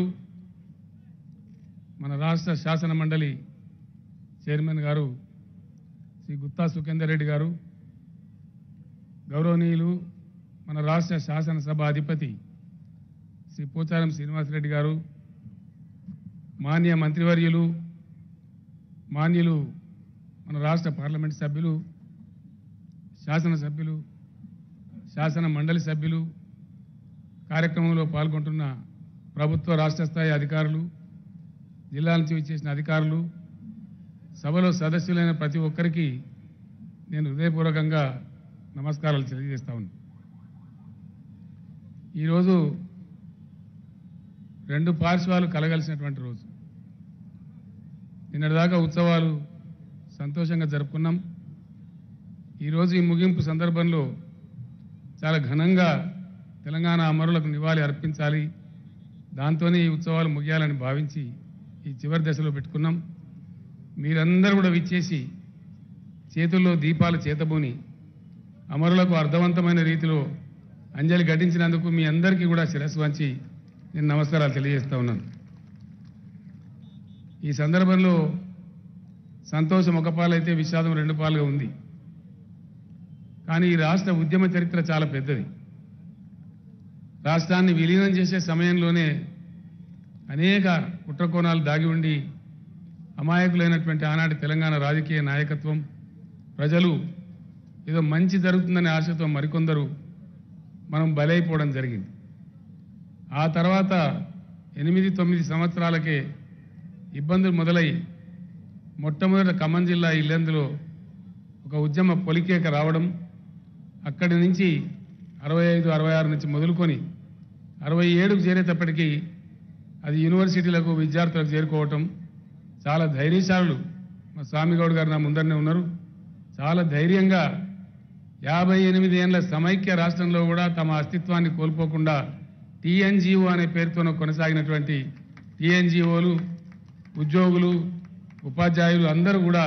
మన రాష్ట్ర శాసన మండలి చైర్మన్ గారు శ్రీ గుత్తా సుఖేందర్ రెడ్డి గారు గౌరవనీయులు మన రాష్ట్ర శాసనసభ అధిపతి శ్రీ పోచారం శ్రీనివాసరెడ్డి గారు మాన్య మంత్రివర్యులు మాన్యులు మన రాష్ట్ర పార్లమెంట్ సభ్యులు శాసనసభ్యులు శాసన మండలి సభ్యులు కార్యక్రమంలో పాల్గొంటున్న ప్రభుత్వ రాష్ట్ర స్థాయి అధికారులు జిల్లా నుంచి వచ్చేసిన అధికారులు సభలో సదస్సులైన ప్రతి ఒక్కరికి నేను హృదయపూర్వకంగా నమస్కారాలు తెలియజేస్తా ఉన్నాను ఈరోజు రెండు పార్శ్వాలు కలగలిసినటువంటి రోజు నిన్నటిదాకా ఉత్సవాలు సంతోషంగా జరుపుకున్నాం ఈరోజు ఈ ముగింపు సందర్భంలో చాలా ఘనంగా తెలంగాణ అమరులకు నివాళి అర్పించాలి దాంతోనే ఈ ఉత్సవాలు ముగియాలని భావించి ఈ చివరి దశలో పెట్టుకున్నాం మీరందరూ కూడా విచ్చేసి చేతుల్లో దీపాలు చేతబూని అమరులకు అర్థవంతమైన రీతిలో అంజలి ఘటించినందుకు మీ అందరికీ కూడా శిరస్సు వంచి నేను నమస్కారాలు తెలియజేస్తా ఉన్నాను ఈ సందర్భంలో సంతోషం ఒక పాలైతే విషాదం రెండు పాలుగా ఉంది కానీ ఈ రాష్ట్ర ఉద్యమ చరిత్ర చాలా పెద్దది రాష్ట్రాన్ని విలీనం చేసే సమయంలోనే అనేక కుట్రకోణాలు దాగి ఉండి అమాయకులైనటువంటి ఆనాటి తెలంగాణ రాజకీయ నాయకత్వం ప్రజలు ఏదో మంచి జరుగుతుందనే ఆశతో మరికొందరు మనం బలైపోవడం జరిగింది ఆ తర్వాత ఎనిమిది తొమ్మిది సంవత్సరాలకే ఇబ్బందులు మొదలై మొట్టమొదట ఖమ్మం జిల్లా ఇల్లెందులో ఒక ఉద్యమ పొలికేక రావడం అక్కడి నుంచి అరవై ఐదు అరవై ఆరు నుంచి మొదలుకొని అరవై ఏడుకు చేరేటప్పటికీ అది యూనివర్సిటీలకు విద్యార్థులకు చేరుకోవటం చాలా ధైర్యశాలులు మా స్వామిగౌడ్ గారు నా ముందరనే ఉన్నారు చాలా ధైర్యంగా యాభై ఎనిమిది ఏళ్ల సమైక్య రాష్ట్రంలో కూడా తమ అస్తిత్వాన్ని కోల్పోకుండా టీఎన్జిఓ అనే పేరుతో కొనసాగినటువంటి టీఎన్జిఓలు ఉద్యోగులు ఉపాధ్యాయులు అందరూ కూడా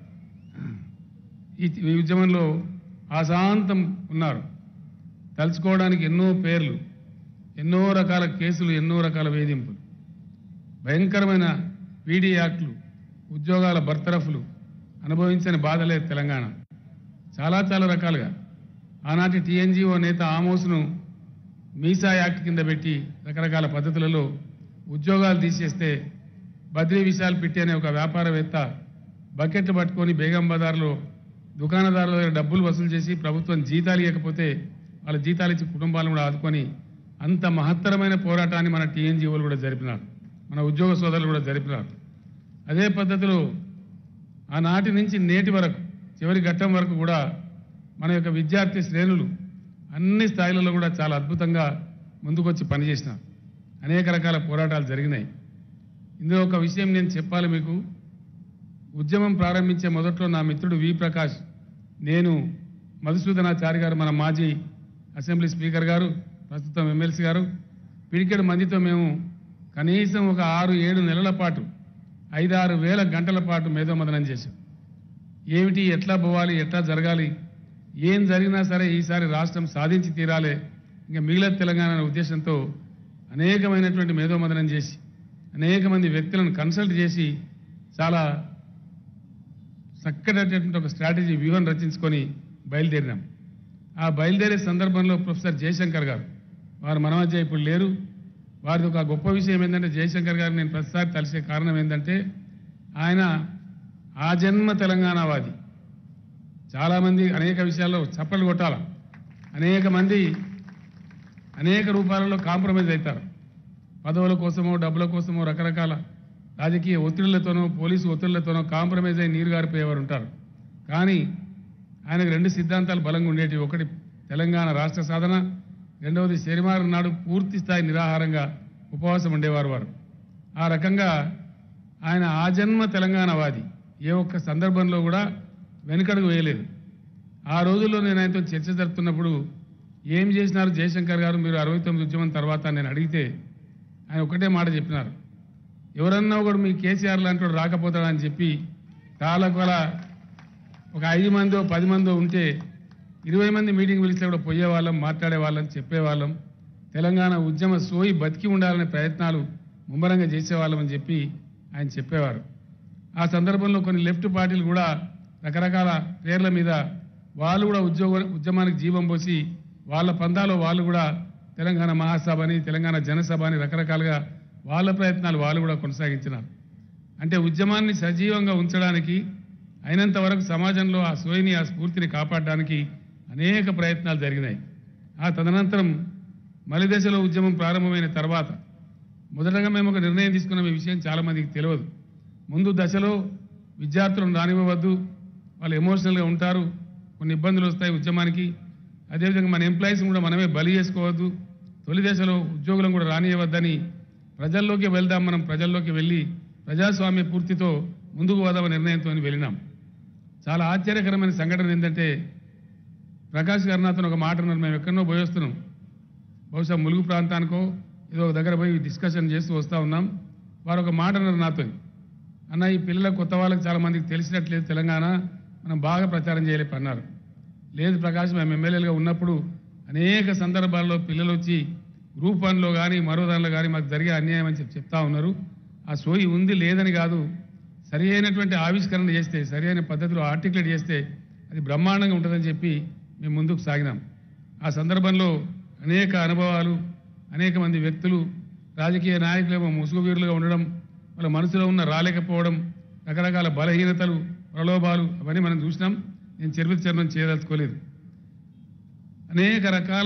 ఈ ఈ ఉద్యమంలో ఆశాంతం ఉన్నారు తలుచుకోవడానికి ఎన్నో పేర్లు ఎన్నో రకాల కేసులు ఎన్నో రకాల వేధింపులు భయంకరమైన పీడీ యాక్ట్లు ఉద్యోగాల బర్తరఫ్లు అనుభవించని బాధలే తెలంగాణ చాలా చాలా రకాలుగా ఆనాటి టీఎన్జిఓ నేత ఆమోస్ను మీసా యాక్ట్ కింద పెట్టి రకరకాల పద్ధతులలో ఉద్యోగాలు తీసేస్తే బద్రీ విశాల్ పిట్టి అనే ఒక వ్యాపారవేత్త బకెట్లు పట్టుకొని బేగం బజార్లో దుకాణదారుల దగ్గర డబ్బులు వసూలు చేసి ప్రభుత్వం జీతాలు ఇవ్వకపోతే వాళ్ళ జీతాలు ఇచ్చి కుటుంబాలను కూడా ఆదుకొని అంత మహత్తరమైన పోరాటాన్ని మన టీఎన్జిఓలు కూడా జరిపినారు మన ఉద్యోగ సోదరులు కూడా జరిపినారు అదే పద్ధతిలో ఆనాటి నుంచి నేటి వరకు చివరి ఘట్టం వరకు కూడా మన యొక్క విద్యార్థి శ్రేణులు అన్ని స్థాయిలలో కూడా చాలా అద్భుతంగా ముందుకొచ్చి పనిచేసినారు అనేక రకాల పోరాటాలు జరిగినాయి ఇందులో ఒక విషయం నేను చెప్పాలి మీకు ఉద్యమం ప్రారంభించే మొదట్లో నా మిత్రుడు వి ప్రకాష్ నేను మధుసూదనాచారి గారు మన మాజీ అసెంబ్లీ స్పీకర్ గారు ప్రస్తుతం ఎమ్మెల్సీ గారు పిడికెడు మందితో మేము కనీసం ఒక ఆరు ఏడు నెలల పాటు ఐదారు వేల గంటల పాటు మేధోమదనం చేశాం ఏమిటి ఎట్లా పోవాలి ఎట్లా జరగాలి ఏం జరిగినా సరే ఈసారి రాష్ట్రం సాధించి తీరాలి ఇంకా మిగిలిన తెలంగాణ అనే ఉద్దేశంతో అనేకమైనటువంటి మేధోమదనం చేసి అనేక మంది వ్యక్తులను కన్సల్ట్ చేసి చాలా చక్కటటువంటి ఒక స్ట్రాటజీ వ్యూహం రచించుకొని బయలుదేరినాం ఆ బయలుదేరే సందర్భంలో ప్రొఫెసర్ జయశంకర్ గారు వారు మన మధ్య ఇప్పుడు లేరు వారిది ఒక గొప్ప విషయం ఏంటంటే జయశంకర్ గారు నేను ప్రతిసారి తలిసే కారణం ఏంటంటే ఆయన ఆ జన్మ తెలంగాణవాది చాలామంది అనేక విషయాల్లో చప్పలు కొట్టాల అనేక మంది అనేక రూపాలలో కాంప్రమైజ్ అవుతారు పదవుల కోసమో డబ్బుల కోసమో రకరకాల రాజకీయ ఒత్తిళ్లతోనో పోలీసు ఒత్తిళ్లతోనో కాంప్రమైజ్ అయి నీరు గారిపోయేవారు ఉంటారు కానీ ఆయనకు రెండు సిద్ధాంతాలు బలంగా ఉండేటివి ఒకటి తెలంగాణ రాష్ట్ర సాధన రెండవది శనివారం నాడు పూర్తి స్థాయి నిరాహారంగా ఉపవాసం ఉండేవారు వారు ఆ రకంగా ఆయన ఆజన్మ తెలంగాణవాది ఏ ఒక్క సందర్భంలో కూడా వెనుకడుగు వేయలేదు ఆ రోజుల్లో నేను ఆయనతో చర్చ జరుపుతున్నప్పుడు ఏం చేసినారు జయశంకర్ గారు మీరు అరవై తొమ్మిది ఉద్యమం తర్వాత నేను అడిగితే ఆయన ఒకటే మాట చెప్పినారు ఎవరన్నా ఒకడు మీ కేసీఆర్ లాంటి వాడు రాకపోతాడని చెప్పి కాలకొల ఒక ఐదు మందో పది మందో ఉంటే ఇరవై మంది మీటింగ్ పిలిస్తే కూడా పోయేవాళ్ళం మాట్లాడేవాళ్ళం చెప్పేవాళ్ళం తెలంగాణ ఉద్యమ సోయి బతికి ఉండాలనే ప్రయత్నాలు ముమ్మరంగా చేసేవాళ్ళం అని చెప్పి ఆయన చెప్పేవారు ఆ సందర్భంలో కొన్ని లెఫ్ట్ పార్టీలు కూడా రకరకాల పేర్ల మీద వాళ్ళు కూడా ఉద్యోగ ఉద్యమానికి జీవం పోసి వాళ్ళ పందాలో వాళ్ళు కూడా తెలంగాణ మహాసభ అని తెలంగాణ జనసభ అని రకరకాలుగా వాళ్ళ ప్రయత్నాలు వాళ్ళు కూడా కొనసాగించినారు అంటే ఉద్యమాన్ని సజీవంగా ఉంచడానికి అయినంత వరకు సమాజంలో ఆ సోయిని ఆ స్ఫూర్తిని కాపాడడానికి అనేక ప్రయత్నాలు జరిగినాయి ఆ తదనంతరం మలి దశలో ఉద్యమం ప్రారంభమైన తర్వాత మొదటగా మేము ఒక నిర్ణయం తీసుకున్న ఈ విషయం చాలా మందికి తెలియదు ముందు దశలో విద్యార్థులను రానివ్వవద్దు వాళ్ళు ఎమోషనల్గా ఉంటారు కొన్ని ఇబ్బందులు వస్తాయి ఉద్యమానికి అదేవిధంగా మన ఎంప్లాయీస్ కూడా మనమే బలి చేసుకోవద్దు తొలి దశలో ఉద్యోగులను కూడా రానియవద్దని ప్రజల్లోకి వెళ్దాం మనం ప్రజల్లోకి వెళ్ళి ప్రజాస్వామ్య పూర్తితో ముందుకు పోదామని నిర్ణయంతో వెళ్ళినాం చాలా ఆశ్చర్యకరమైన సంఘటన ఏంటంటే ప్రకాష్ గారు నాతో ఒక మాట అన్నారు మేము ఎక్కడనో పోయి వస్తున్నాం బహుశా ములుగు ప్రాంతానికో ఏదో ఒక దగ్గర పోయి డిస్కషన్ చేస్తూ వస్తూ ఉన్నాం వారు ఒక మాట అన్నారు నాతో అన్న ఈ పిల్లలకు కొత్త వాళ్ళకి చాలా మందికి తెలిసినట్లేదు తెలంగాణ మనం బాగా ప్రచారం చేయలేపు అన్నారు లేదు ప్రకాష్ మేము ఎమ్మెల్యేలుగా ఉన్నప్పుడు అనేక సందర్భాల్లో పిల్లలు వచ్చి గ్రూప్ వన్లో కానీ మరో దానిలో కానీ మాకు జరిగే అన్యాయం అని చెప్పి చెప్తా ఉన్నారు ఆ సోయి ఉంది లేదని కాదు సరి అయినటువంటి ఆవిష్కరణ చేస్తే సరి అయిన పద్ధతిలో ఆర్టికులేట్ చేస్తే అది బ్రహ్మాండంగా ఉంటుందని చెప్పి మేము ముందుకు సాగినాం ఆ సందర్భంలో అనేక అనుభవాలు అనేక మంది వ్యక్తులు రాజకీయ నాయకులేమో ముసుగువీరులుగా ఉండడం వాళ్ళ మనసులో ఉన్న రాలేకపోవడం రకరకాల బలహీనతలు ప్రలోభాలు అవన్నీ మనం చూసినాం నేను చరిత్ర చరణం చేయదలుచుకోలేదు అనేక రకాల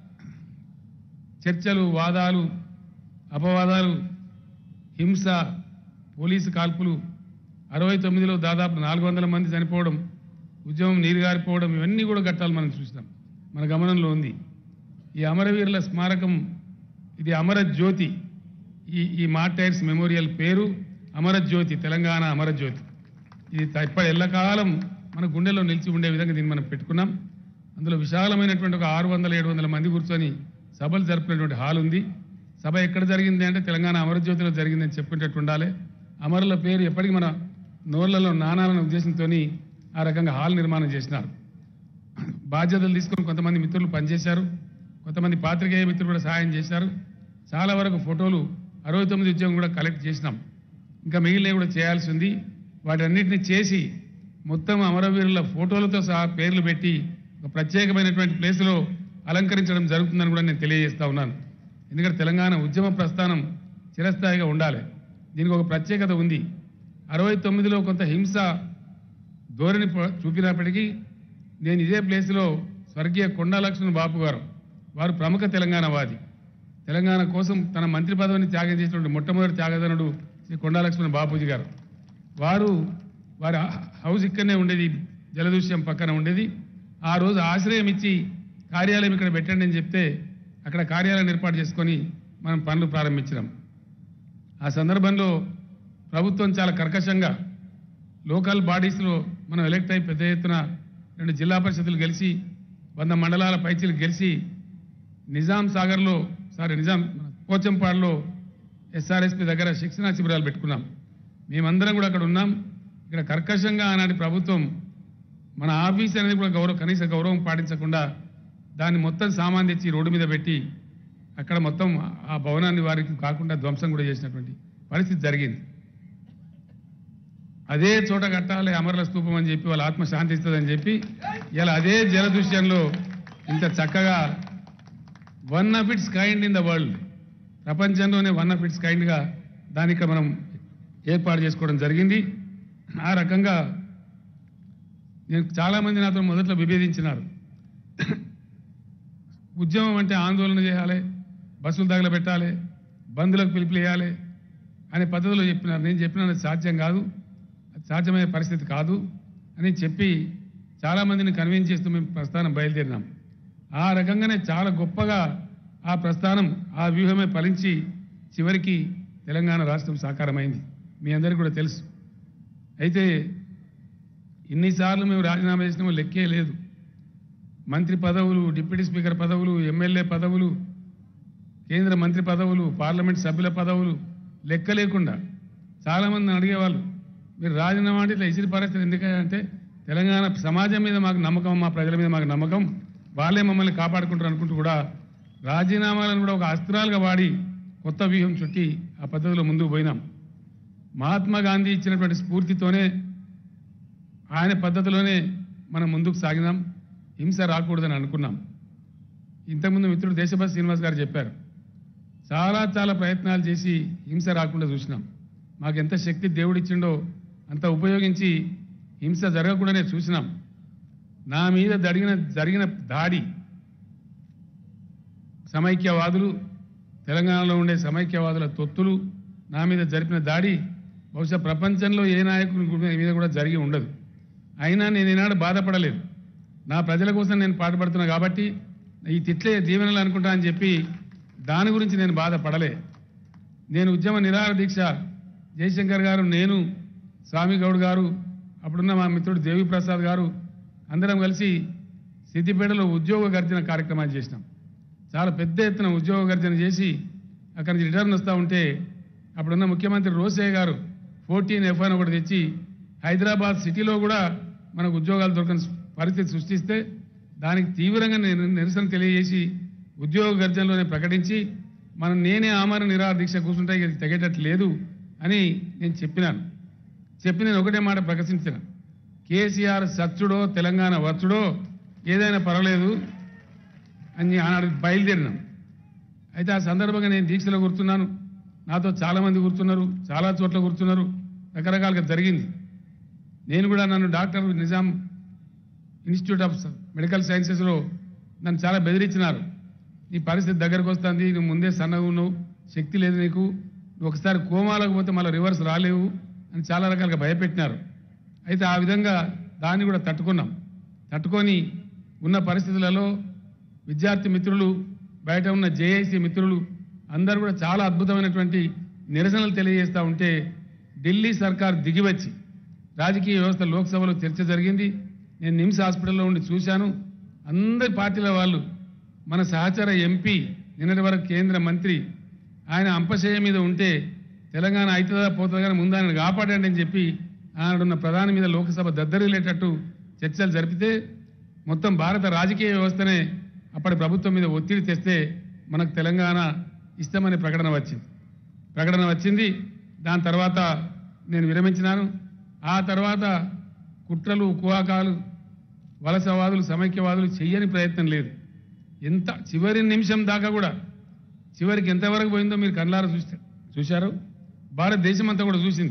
చర్చలు వాదాలు అపవాదాలు హింస పోలీసు కాల్పులు అరవై తొమ్మిదిలో దాదాపు నాలుగు వందల మంది చనిపోవడం ఉద్యమం నీరుగారిపోవడం ఇవన్నీ కూడా ఘట్టాలు మనం చూసినాం మన గమనంలో ఉంది ఈ అమరవీరుల స్మారకం ఇది అమరజ్యోతి ఈ ఈ మార్టైర్స్ మెమోరియల్ పేరు అమరజ్యోతి తెలంగాణ అమరజ్యోతి ఇది త- ఇప్పటి ఎల్లకాలం మన గుండెల్లో నిలిచి ఉండే విధంగా దీన్ని మనం పెట్టుకున్నాం అందులో విశాలమైనటువంటి ఒక ఆరు వందల ఏడు వందల మంది కూర్చొని సభలు జరుపుకునేటువంటి హాల్ ఉంది సభ ఎక్కడ జరిగింది అంటే తెలంగాణ అమరజ్యోతిలో జరిగిందని చెప్పుకునేటట్టు ఉండాలి అమరుల పేరు ఎప్పటికీ మన నోళ్లలో నానాలనే ఉద్దేశంతో ఆ రకంగా హాల్ నిర్మాణం చేసినారు బాధ్యతలు తీసుకొని కొంతమంది మిత్రులు పనిచేశారు కొంతమంది పాత్రికేయ మిత్రులు కూడా సహాయం చేశారు చాలా వరకు ఫోటోలు అరవై తొమ్మిది ఉద్యోగం కూడా కలెక్ట్ చేసినాం ఇంకా మిగిలినవి కూడా చేయాల్సి ఉంది వాటన్నిటిని చేసి మొత్తం అమరవీరుల ఫోటోలతో సహా పేర్లు పెట్టి ఒక ప్రత్యేకమైనటువంటి ప్లేసులో అలంకరించడం జరుగుతుందని కూడా నేను తెలియజేస్తా ఉన్నాను ఎందుకంటే తెలంగాణ ఉద్యమ ప్రస్థానం చిరస్థాయిగా ఉండాలి దీనికి ఒక ప్రత్యేకత ఉంది అరవై తొమ్మిదిలో కొంత హింస ధోరణి ప- చూపినప్పటికీ నేను ఇదే ప్లేస్లో స్వర్గీయ కొండా లక్ష్మణ్ బాపు గారు వారు ప్రముఖ తెలంగాణవాది తెలంగాణ కోసం తన మంత్రి పదవిని త్యాగం చేసినటువంటి మొట్టమొదటి త్యాగధనుడు శ్రీ కొండా లక్ష్మణ్ బాపూజీ గారు వారు వారి హౌస్ ఇక్కడనే ఉండేది జలదృశ్యం పక్కన ఉండేది ఆ రోజు ఆశ్రయం ఇచ్చి కార్యాలయం ఇక్కడ పెట్టండి అని చెప్తే అక్కడ కార్యాలయం ఏర్పాటు చేసుకొని మనం పనులు ప్రారంభించినాం ఆ సందర్భంలో ప్రభుత్వం చాలా కర్కశంగా లోకల్ బాడీస్లో మనం ఎలక్ట్ అయి పెద్ద ఎత్తున రెండు జిల్లా పరిషత్తులు గెలిచి వంద మండలాల పైచీలు గెలిచి నిజాం సాగర్లో సారీ నిజాం మన పోచంపాడులో ఎస్ఆర్ఎస్పి దగ్గర శిక్షణా శిబిరాలు పెట్టుకున్నాం మేమందరం కూడా అక్కడ ఉన్నాం ఇక్కడ కర్కశంగా ఆనాటి ప్రభుత్వం మన ఆఫీస్ అనేది కూడా గౌరవ కనీస గౌరవం పాటించకుండా దాన్ని మొత్తం సామాన్ తెచ్చి రోడ్డు మీద పెట్టి అక్కడ మొత్తం ఆ భవనాన్ని వారికి కాకుండా ధ్వంసం కూడా చేసినటువంటి పరిస్థితి జరిగింది అదే చోట కట్టాలి అమరుల స్తూపం అని చెప్పి వాళ్ళ ఆత్మ శాంతిస్తుందని చెప్పి ఇలా అదే జలదృశ్యంలో ఇంత చక్కగా one of its kind in the world ప్రపంచంలోనే వన్ ఆఫ్ ఇట్స్ కైండ్గా దానికి మనం ఏర్పాటు చేసుకోవడం జరిగింది ఆ రకంగా నేను చాలామంది నాతో మొదట్లో విభేదించినారు ఉద్యమం అంటే ఆందోళన చేయాలి బస్సులు తగలబెట్టాలి బంధులకు పిలుపులేయాలి అనే పద్ధతిలో చెప్పినారు నేను చెప్పిన అది సాధ్యం కాదు అది సాధ్యమయ్యే పరిస్థితి కాదు అని చెప్పి చాలామందిని కన్విన్స్ చేస్తూ మేము ప్రస్థానం బయలుదేరినాం ఆ రకంగానే చాలా గొప్పగా ఆ ప్రస్థానం ఆ వ్యూహమే ఫలించి చివరికి తెలంగాణ రాష్ట్రం సాకారమైంది మీ అందరికీ కూడా తెలుసు అయితే ఇన్నిసార్లు మేము రాజీనామా చేసినామో లెక్కే లేదు మంత్రి పదవులు డిప్యూటీ స్పీకర్ పదవులు ఎమ్మెల్యే పదవులు కేంద్ర మంత్రి పదవులు పార్లమెంట్ సభ్యుల పదవులు లెక్క లేకుండా చాలామంది అడిగేవాళ్ళు మీరు రాజీనామా అంటే ఇట్లా ఇసిరి పరిస్థితి ఎందుకంటే తెలంగాణ సమాజం మీద మాకు నమ్మకం మా ప్రజల మీద మాకు నమ్మకం వాళ్ళే మమ్మల్ని కాపాడుకుంటారు అనుకుంటూ కూడా రాజీనామాలను కూడా ఒక అస్త్రాలుగా వాడి కొత్త వ్యూహం చుట్టి ఆ పద్ధతిలో ముందుకు పోయినాం మహాత్మా గాంధీ ఇచ్చినటువంటి స్ఫూర్తితోనే ఆయన పద్ధతిలోనే మనం ముందుకు సాగినాం హింస రాకూడదని అనుకున్నాం ఇంతకుముందు మిత్రుడు దేశభాష శ్రీనివాస్ గారు చెప్పారు చాలా చాలా ప్రయత్నాలు చేసి హింస రాకుండా చూసినాం మాకు ఎంత శక్తి దేవుడు ఇచ్చిండో అంత ఉపయోగించి హింస జరగకుండానే చూసినాం నా మీద జరిగిన జరిగిన దాడి సమైక్యవాదులు తెలంగాణలో ఉండే సమైక్యవాదుల తొత్తులు నా మీద జరిపిన దాడి బహుశా ప్రపంచంలో ఏ నాయకుని మీద కూడా జరిగి ఉండదు అయినా నేను ఈనాడు బాధపడలేదు నా ప్రజల కోసం నేను పాటుపడుతున్నా కాబట్టి ఈ తిట్లే దీవెనలు అనుకుంటా అని చెప్పి దాని గురించి నేను బాధపడలే నేను ఉద్యమ నిరాహార దీక్ష జయశంకర్ గారు నేను స్వామి గౌడ్ గారు అప్పుడున్న మా మిత్రుడు దేవి ప్రసాద్ గారు అందరం కలిసి సిద్దిపేటలో ఉద్యోగ గర్జన కార్యక్రమాలు చేసినాం చాలా పెద్ద ఎత్తున ఉద్యోగ గర్జన చేసి అక్కడి నుంచి రిటర్న్ వస్తూ ఉంటే అప్పుడున్న ముఖ్యమంత్రి రోసయ్య గారు ఫోర్టీన్ ఎఫ్ అని ఒకటి తెచ్చి హైదరాబాద్ సిటీలో కూడా మనకు ఉద్యోగాలు దొరకని పరిస్థితి సృష్టిస్తే దానికి తీవ్రంగా నేను నిరసన తెలియజేసి ఉద్యోగ గర్జనలోనే ప్రకటించి మనం నేనే ఆమరణ నిరాహార దీక్ష కూర్చుంటే ఇది తెగేటట్టు లేదు అని నేను చెప్పినాను చెప్పి నేను ఒకటే మాట ప్రకటించిన కేసీఆర్ సచ్చుడో తెలంగాణ వచ్చుడో ఏదైనా పర్వాలేదు అని ఆనాడు బయలుదేరినాం అయితే ఆ సందర్భంగా నేను దీక్షలో కూర్చున్నాను నాతో చాలా మంది కూర్చున్నారు చాలా చోట్ల కూర్చున్నారు రకరకాలుగా జరిగింది నేను కూడా నన్ను doctor Nizam institute of medical సైన్సెస్లో నన్ను చాలా బెదిరించినారు నీ పరిస్థితి దగ్గరకు వస్తుంది నువ్వు ముందే సన్నగా ఉన్నావు శక్తి లేదు నీకు నువ్వు ఒకసారి కోమాలకు పోతే మళ్ళీ రివర్స్ రాలేవు అని చాలా రకాలుగా భయపెట్టినారు అయితే ఆ విధంగా దాన్ని కూడా తట్టుకున్నాం తట్టుకొని ఉన్న పరిస్థితులలో విద్యార్థి మిత్రులు బయట ఉన్న జేఏసీ మిత్రులు అందరూ కూడా చాలా అద్భుతమైనటువంటి నిరసనలు తెలియజేస్తూ ఉంటే ఢిల్లీ సర్కార్ దిగివచ్చి రాజకీయ వ్యవస్థ లోక్సభలో చర్చ జరిగింది నేను నిమ్స్ హాస్పిటల్లో ఉండి చూశాను అందరి పార్టీల వాళ్ళు మన సహచర ఎంపీ నిన్నటి వరకు కేంద్ర మంత్రి ఆయన అంపశయ మీద ఉంటే తెలంగాణ అవుతుందా పోతుందా కానీ ముందు ఆయన కాపాడండి అని చెప్పి ఆనాడున్న ప్రధాని మీద లోక్సభ దద్దరిల్లేటట్టు చర్చలు జరిపితే మొత్తం భారత రాజకీయ వ్యవస్థనే అప్పటి ప్రభుత్వం మీద ఒత్తిడి తెస్తే మనకు తెలంగాణ ఇష్టమనే ప్రకటన వచ్చింది ప్రకటన వచ్చింది దాని తర్వాత నేను విరమించినాను ఆ తర్వాత కుట్రలు కువాకాలు వలసవాదులు సమైక్యవాదులు చెయ్యని ప్రయత్నం లేదు ఎంత చివరి నిమిషం దాకా కూడా చివరికి ఎంతవరకు పోయిందో మీరు కళ్ళారా చూస్తే చూశారు భారతదేశం అంతా కూడా చూసింది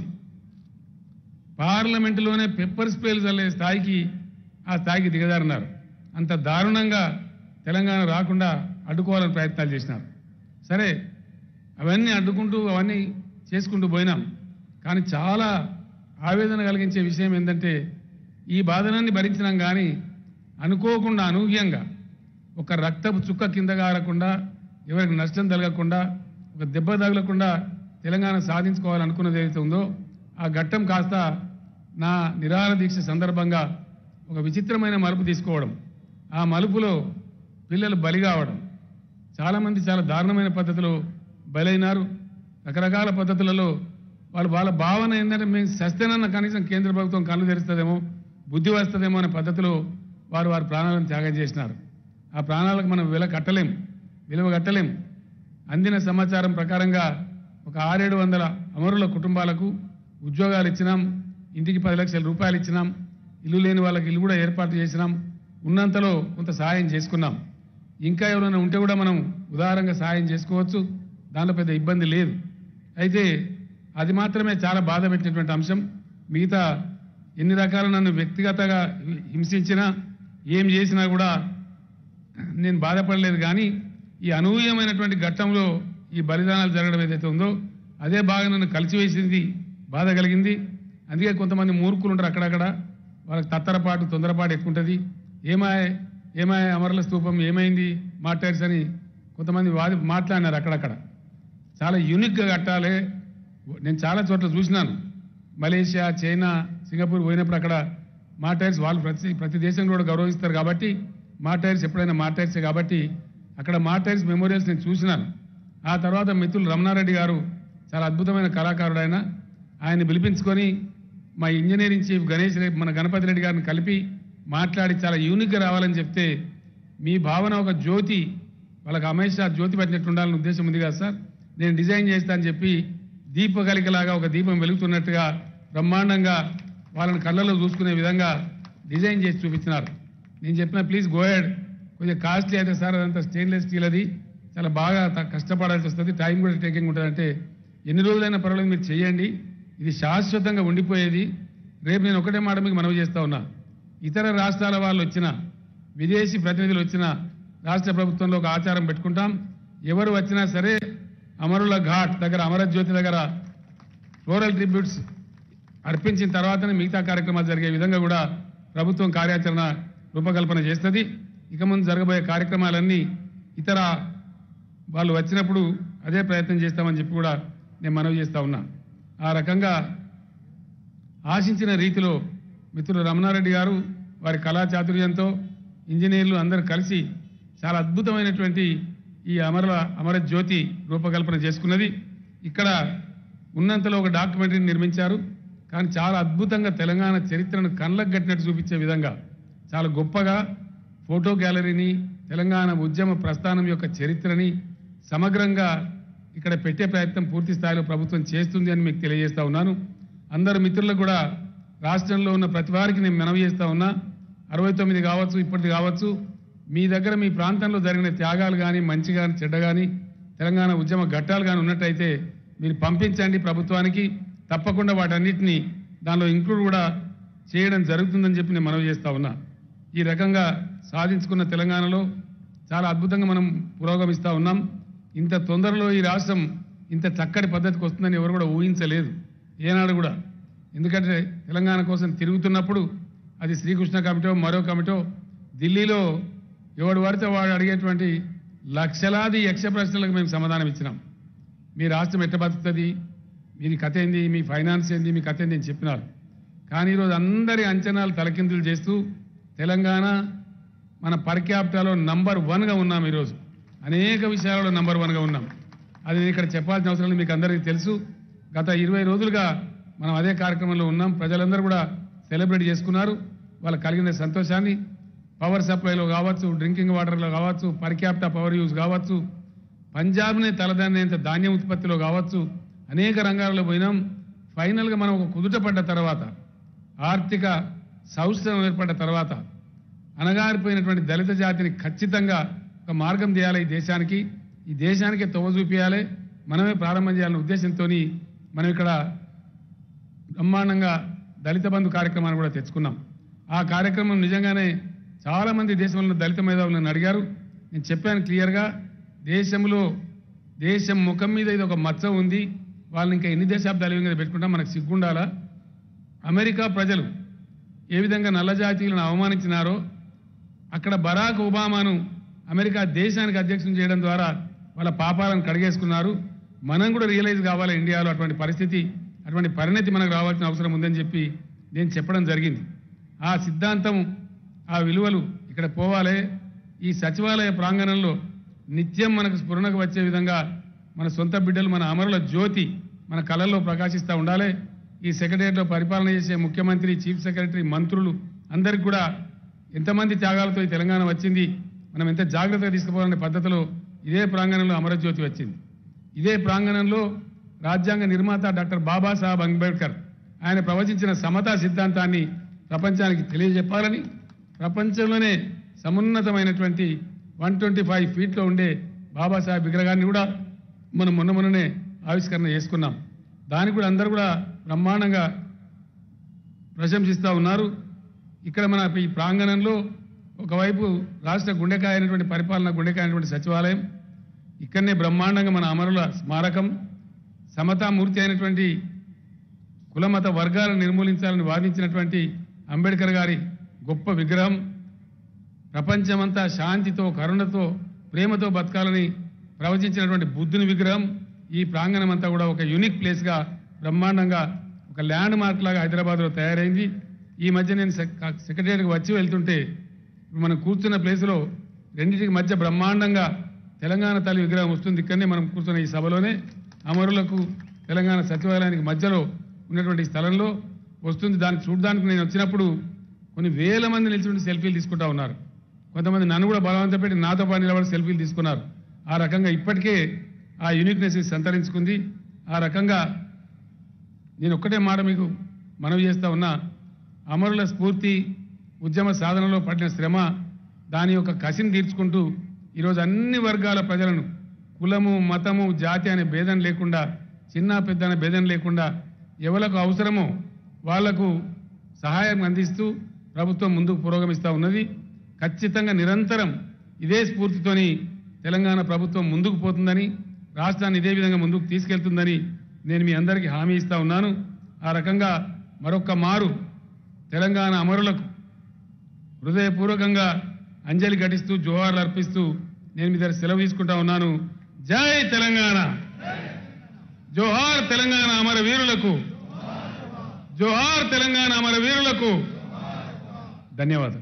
పార్లమెంటులోనే పెప్పర్ స్ప్రేలు చల్లే స్థాయికి ఆ స్థాయికి దిగజారన్నారు అంత దారుణంగా తెలంగాణ రాకుండా అడ్డుకోవాలని ప్రయత్నాలు చేసినారు సరే అవన్నీ అడ్డుకుంటూ అవన్నీ చేసుకుంటూ పోయినాం కానీ చాలా ఆవేదన కలిగించే విషయం ఏంటంటే ఈ బాధనాన్ని భరించినాం కానీ అనుకోకుండా అనూహ్యంగా ఒక రక్తపు చుక్క కింద గారకుండా ఎవరికి నష్టం తగలకుండా ఒక దెబ్బ తగలకుండా తెలంగాణ సాధించుకోవాలనుకున్నది ఏదైతే ఉందో ఆ ఘట్టం కాస్త నా నిరాహార దీక్ష సందర్భంగా ఒక విచిత్రమైన మలుపు తీసుకోవడం ఆ మలుపులో పిల్లలు బలి కావడం చాలామంది చాలా దారుణమైన పద్ధతిలో బలైనారు రకరకాల పద్ధతులలో వాళ్ళు వాళ్ళ భావన ఏంటంటే మేము సస్తేనన్న కనీసం కేంద్ర ప్రభుత్వం కళ్ళు తెరుస్తుందేమో బుద్ధి వస్తుందేమో అనే పద్ధతిలో వారు వారి ప్రాణాలను త్యాగం చేసినారు ఆ ప్రాణాలకు మనం విల కట్టలేం విలువ కట్టలేం అందిన సమాచారం ప్రకారంగా ఒక ఆరేడు వందల అమరుల కుటుంబాలకు ఉద్యోగాలు ఇచ్చినాం ఇంటికి పది లక్షల రూపాయలు ఇచ్చినాం ఇల్లు లేని వాళ్ళకి ఇల్లు కూడా ఏర్పాటు చేసినాం ఉన్నంతలో కొంత సహాయం చేసుకున్నాం ఇంకా ఎవరైనా ఉంటే కూడా మనం ఉదారంగా సహాయం చేసుకోవచ్చు దానిలో పెద్ద ఇబ్బంది లేదు అయితే అది మాత్రమే చాలా బాధ పెట్టినటువంటి అంశం మిగతా ఎన్ని రకాల నన్ను వ్యక్తిగతంగా హింసించినా ఏం చేసినా కూడా నేను బాధపడలేదు కానీ ఈ అనూహ్యమైనటువంటి ఘట్టంలో ఈ బలిదానాలు జరగడం ఏదైతే ఉందో అదే బాగా నన్ను కలిసివేసింది బాధ కలిగింది అందుకే కొంతమంది మూర్ఖులు ఉంటారు అక్కడక్కడ వాళ్ళకి తత్తరపాటు తొందరపాటు ఎక్కువ ఉంటుంది ఏమాయ ఏమాయ అమరల స్తూపం ఏమైంది మాట్లాడేసి అని కొంతమంది వాది మాట్లాడినారు అక్కడక్కడ చాలా యూనిక్గా కట్టాలి నేను చాలా చోట్ల చూసినాను మలేషియా చైనా సింగపూర్ పోయినప్పుడు అక్కడ మా టైర్స్ వాళ్ళు ప్రతి ప్రతి దేశంలో కూడా గౌరవిస్తారు కాబట్టి మా టైర్స్ ఎప్పుడైనా మా టైర్సే కాబట్టి అక్కడ మా టైర్స్ మెమోరియల్స్ నేను చూసినాను ఆ తర్వాత మిత్రులు రమణారెడ్డి గారు చాలా అద్భుతమైన కళాకారుడు ఆయన ఆయన్ని పిలిపించుకొని మా ఇంజనీరింగ్ చీఫ్ గణేష్ రెడ్డి మన గణపతి రెడ్డి గారిని కలిపి మాట్లాడి చాలా యూనిక్గా రావాలని చెప్తే మీ భావన ఒక జ్యోతి వాళ్ళకి అమేష్ షా జ్యోతి పెట్టినట్టు ఉండాలని ఉద్దేశం ఉంది కదా సార్ నేను డిజైన్ చేస్తా అని చెప్పి దీపకలికలాగా ఒక దీపం వెలుగుతున్నట్టుగా బ్రహ్మాండంగా వాళ్ళని కళ్ళలో చూసుకునే విధంగా డిజైన్ చేసి చూపించినారు నేను చెప్పిన ప్లీజ్ గోయడ్ కొంచెం కాస్ట్లీ అయితే సార్ అదంతా స్టెయిన్లెస్ స్టీల్ అది చాలా బాగా త- కష్టపడాల్సి వస్తుంది టైం కూడా టేకింగ్ ఉంటుంది అంటే ఎన్ని రోజులైనా పర్వాలేదు మీరు చేయండి ఇది శాశ్వతంగా ఉండిపోయేది రేపు నేను ఒకటే మాట మీకు మనవి చేస్తా ఉన్నా ఇతర రాష్ట్రాల వాళ్ళు వచ్చిన విదేశీ ప్రతినిధులు వచ్చిన రాష్ట్ర ప్రభుత్వంలో ఒక ఆచారం పెట్టుకుంటాం ఎవరు వచ్చినా సరే అమరుల ఘాట్ దగ్గర అమరజ్యోతి దగ్గర ఫ్లోరల్ ట్రిబ్యూట్స్ అర్పించిన తర్వాతనే మిగతా కార్యక్రమాలు జరిగే విధంగా కూడా ప్రభుత్వం కార్యాచరణ రూపకల్పన చేస్తుంది ఇక ముందు జరగబోయే కార్యక్రమాలన్నీ ఇతర వాళ్ళు వచ్చినప్పుడు అదే ప్రయత్నం చేస్తామని చెప్పి కూడా నేను మనవి చేస్తా ఉన్నా ఆ రకంగా ఆశించిన రీతిలో మిత్రులు రమణారెడ్డి గారు వారి కళా చాతుర్యంతో ఇంజనీర్లు అందరూ కలిసి చాలా అద్భుతమైనటువంటి ఈ అమర అమర జ్యోతి రూపకల్పన చేసుకున్నది ఇక్కడ ఉన్నంతలో ఒక డాక్యుమెంటరీని నిర్మించారు కానీ చాలా అద్భుతంగా తెలంగాణ చరిత్రను కళ్ళకు కట్టినట్టు చూపించే విధంగా చాలా గొప్పగా ఫోటో గ్యాలరీని తెలంగాణ ఉద్యమ ప్రస్థానం యొక్క చరిత్రని సమగ్రంగా ఇక్కడ పెట్టే ప్రయత్నం పూర్తి స్థాయిలో ప్రభుత్వం చేస్తుంది అని మీకు తెలియజేస్తా ఉన్నాను అందరు మిత్రులకు కూడా రాష్ట్రంలో ఉన్న ప్రతి వారికి నేను మనవి చేస్తా ఉన్నా అరవై తొమ్మిది కావచ్చు ఇప్పటిది కావచ్చు మీ దగ్గర మీ ప్రాంతంలో జరిగిన త్యాగాలు కానీ మంచి కానీ చెడ్డ కానీ తెలంగాణ ఉద్యమ ఘట్టాలు కానీ ఉన్నట్టయితే మీరు పంపించండి ప్రభుత్వానికి తప్పకుండా వాటన్నిటిని దానిలో ఇంక్లూడ్ కూడా చేయడం జరుగుతుందని చెప్పి నేను మనవి చేస్తా ఉన్నా ఈ రకంగా సాధించుకున్న తెలంగాణలో చాలా అద్భుతంగా మనం పురోగమిస్తా ఉన్నాం ఇంత తొందరలో ఈ రాష్ట్రం ఇంత చక్కటి పద్ధతికి వస్తుందని ఎవరు కూడా ఊహించలేదు ఏనాడు కూడా ఎందుకంటే తెలంగాణ కోసం తిరుగుతున్నప్పుడు అది శ్రీకృష్ణ కమిటో మరో కమిటో ఢిల్లీలో ఎవడు పడితే వాడు అడిగేటువంటి లక్షలాది యక్ష ప్రశ్నలకు మేము సమాధానం ఇచ్చినాం మీ రాష్ట్రం ఎట్ట బతుకుతుంది మీది కథ ఏంది మీ ఫైనాన్స్ ఏంది మీ కథ ఏంది అని చెప్పినారు కానీ ఈరోజు అందరి అంచనాలు తలకిందులు చేస్తూ తెలంగాణ మన పర్ క్యాపిటాలో నంబర్ వన్గా ఉన్నాం ఈరోజు అనేక విషయాలలో నంబర్ వన్గా ఉన్నాం అది నేను ఇక్కడ చెప్పాల్సిన అవసరం లేదు మీకు అందరికీ తెలుసు గత ఇరవై రోజులుగా మనం అదే కార్యక్రమంలో ఉన్నాం ప్రజలందరూ కూడా సెలబ్రేట్ చేసుకున్నారు వాళ్ళకి కలిగిన సంతోషాన్ని పవర్ సప్లైలో కావచ్చు డ్రింకింగ్ వాటర్లో కావచ్చు పర్ క్యాపిటా పవర్ యూజ్ కావచ్చు పంజాబ్నే తలదన్నేంత ధాన్యం ఉత్పత్తిలో కావచ్చు అనేక రంగాలలో పోయినాం ఫైనల్గా మనం ఒక కుదుట పడ్డ తర్వాత ఆర్థిక సౌష్ఠవం ఏర్పడ్డ తర్వాత అనగారిపోయినటువంటి దళిత జాతిని ఖచ్చితంగా ఒక మార్గం చేయాలి ఈ దేశానికి ఈ దేశానికే తొవ్వ చూపించాలి మనమే ప్రారంభం చేయాలనే ఉద్దేశంతో మనం ఇక్కడ బ్రహ్మాండంగా దళిత బంధు కార్యక్రమాన్ని కూడా తెచ్చుకున్నాం ఆ కార్యక్రమం నిజంగానే చాలా మంది దేశంలో ఉన్న దళిత మేధావులు నన్ను అడిగారు నేను చెప్పాను క్లియర్గా దేశంలో దేశం ముఖం మీద ఇది ఒక మచ్చ ఉంది వాళ్ళని ఇంకా ఎన్ని దశాబ్దాలు ఈ విధంగా పెట్టుకుంటాం మనకు సిగ్గుండాలా అమెరికా ప్రజలు ఏ విధంగా నల్ల జాతీయులను అవమానించినారో అక్కడ బరాక్ ఒబామాను అమెరికా దేశానికి అధ్యక్షుని చేయడం ద్వారా వాళ్ళ పాపాలను కడిగేసుకున్నారు మనం కూడా రియలైజ్ కావాలి ఇండియాలో అటువంటి పరిస్థితి అటువంటి పరిణతి మనకు రావాల్సిన అవసరం ఉందని చెప్పి నేను చెప్పడం జరిగింది ఆ సిద్ధాంతం ఆ విలువలు ఇక్కడ పోవాలి ఈ సచివాలయ ప్రాంగణంలో నిత్యం మనకు స్ఫురణకు వచ్చే విధంగా మన సొంత బిడ్డలు మన అమరుల జ్యోతి మన కళల్లో ప్రకాశిస్తూ ఉండాలి ఈ సెక్రటరియట్లో పరిపాలన చేసే ముఖ్యమంత్రి చీఫ్ సెక్రటరీ మంత్రులు అందరికి కూడా ఎంతమంది త్యాగాలతో ఈ తెలంగాణ వచ్చింది మనం ఎంత జాగ్రత్తగా తీసుకుపోవాలనే పద్ధతిలో ఇదే ప్రాంగణంలో అమరజ్యోతి వచ్చింది ఇదే ప్రాంగణంలో రాజ్యాంగ నిర్మాత డాక్టర్ బాబాసాహెబ్ అంబేద్కర్ ఆయన ప్రవచించిన సమతా సిద్ధాంతాన్ని ప్రపంచానికి తెలియజెప్పాలని ప్రపంచంలోనే సమున్నతమైనటువంటి వన్ ట్వంటీ ఫైవ్ ఫీట్లో ఉండే బాబాసాహెబ్ విగ్రహాన్ని కూడా మనం మొన్న మొన్ననే ఆవిష్కరణ చేసుకున్నాం దానికి కూడా అందరూ కూడా బ్రహ్మాండంగా ప్రశంసిస్తూ ఉన్నారు ఇక్కడ మన ఈ ప్రాంగణంలో ఒకవైపు రాష్ట్ర గుండెకాయ అయినటువంటి పరిపాలన గుండెకాయ అయినటువంటి సచివాలయం ఇక్కడనే బ్రహ్మాండంగా మన అమరుల స్మారకం సమతామూర్తి అయినటువంటి కులమత వర్గాలను నిర్మూలించాలని వాదించినటువంటి అంబేద్కర్ గారి గొప్ప విగ్రహం ప్రపంచమంతా శాంతితో కరుణతో ప్రేమతో బతకాలని ప్రవచించినటువంటి బుద్ధుని విగ్రహం ఈ ప్రాంగణం అంతా కూడా ఒక యూనిక్ ప్లేస్గా బ్రహ్మాండంగా ఒక ల్యాండ్ మార్క్ లాగా హైదరాబాద్లో తయారైంది ఈ మధ్య నేను సెక్- సెక్రటరీకి వచ్చి వెళ్తుంటే ఇప్పుడు మనం కూర్చున్న ప్లేస్లో రెండింటికి మధ్య బ్రహ్మాండంగా తెలంగాణ తల్లి విగ్రహం వస్తుంది ఇక్కడనే మనం కూర్చున్న ఈ సభలోనే అమరులకు తెలంగాణ సచివాలయానికి మధ్యలో ఉన్నటువంటి ఈ స్థలంలో వస్తుంది దాన్ని చూడడానికి నేను వచ్చినప్పుడు కొన్ని వేల మంది నిలిచి సెల్ఫీలు తీసుకుంటా ఉన్నారు కొంతమంది నన్ను కూడా బలవంత పెట్టి నాతో పాటు నిలబడి సెల్ఫీలు తీసుకున్నారు ఆ రకంగా ఇప్పటికే ఆ యూనిక్నెస్ సంతరించుకుంది ఆ రకంగా నేను ఒక్కటే మాట మీకు మనవి చేస్తా ఉన్నా అమరుల స్ఫూర్తి ఉద్యమ సాధనలో పడిన శ్రమ దాని యొక్క కసిని తీర్చుకుంటూ ఈరోజు అన్ని వర్గాల ప్రజలను కులము మతము జాతి అనే భేదం లేకుండా చిన్న పెద్ద అనే భేదం లేకుండా ఎవరికి అవసరమో వాళ్లకు సహాయం అందిస్తూ ప్రభుత్వం ముందుకు పురోగమిస్తూ ఉన్నది ఖచ్చితంగా నిరంతరం ఇదే స్ఫూర్తితోని తెలంగాణ ప్రభుత్వం ముందుకు పోతుందని రాష్ట్రాన్ని ఇదే విధంగా ముందుకు తీసుకెళ్తుందని నేను మీ అందరికీ హామీ ఇస్తా ఉన్నాను ఆ రకంగా మరొక్క మారు తెలంగాణ అమరులకు హృదయపూర్వకంగా అంజలి ఘటిస్తూ జోహార్లు అర్పిస్తూ నేను మీ దగ్గర సెలవు తీసుకుంటా ఉన్నాను జై తెలంగాణ జోహార్ తెలంగాణ అమర వీరులకు జోహార్ తెలంగాణ అమర వీరులకు ధన్యవాదాలు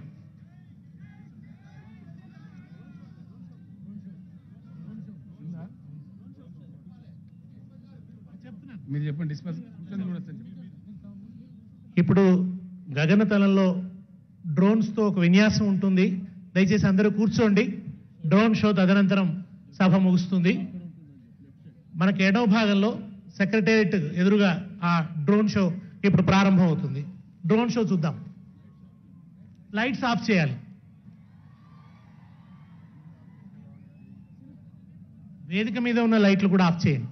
మీరు చెప్పండి డిస్పస్ కూర్చొని చూడొచ్చు అని చెప్పండి. ఇప్పుడు గగనతలంలో డ్రోన్స్తో ఒక విన్యాసం ఉంటుంది దయచేసి అందరూ కూర్చోండి డ్రోన్ షో తదనంతరం సభ ముగుస్తుంది మనకి ఎడవ భాగంలో సెక్రటేరియట్ ఎదురుగా ఆ డ్రోన్ షో ఇప్పుడు ప్రారంభం అవుతుంది డ్రోన్ షో చూద్దాం లైట్స్ ఆఫ్ చేయాలి వేదిక మీద ఉన్న లైట్లు కూడా ఆఫ్ చేయండి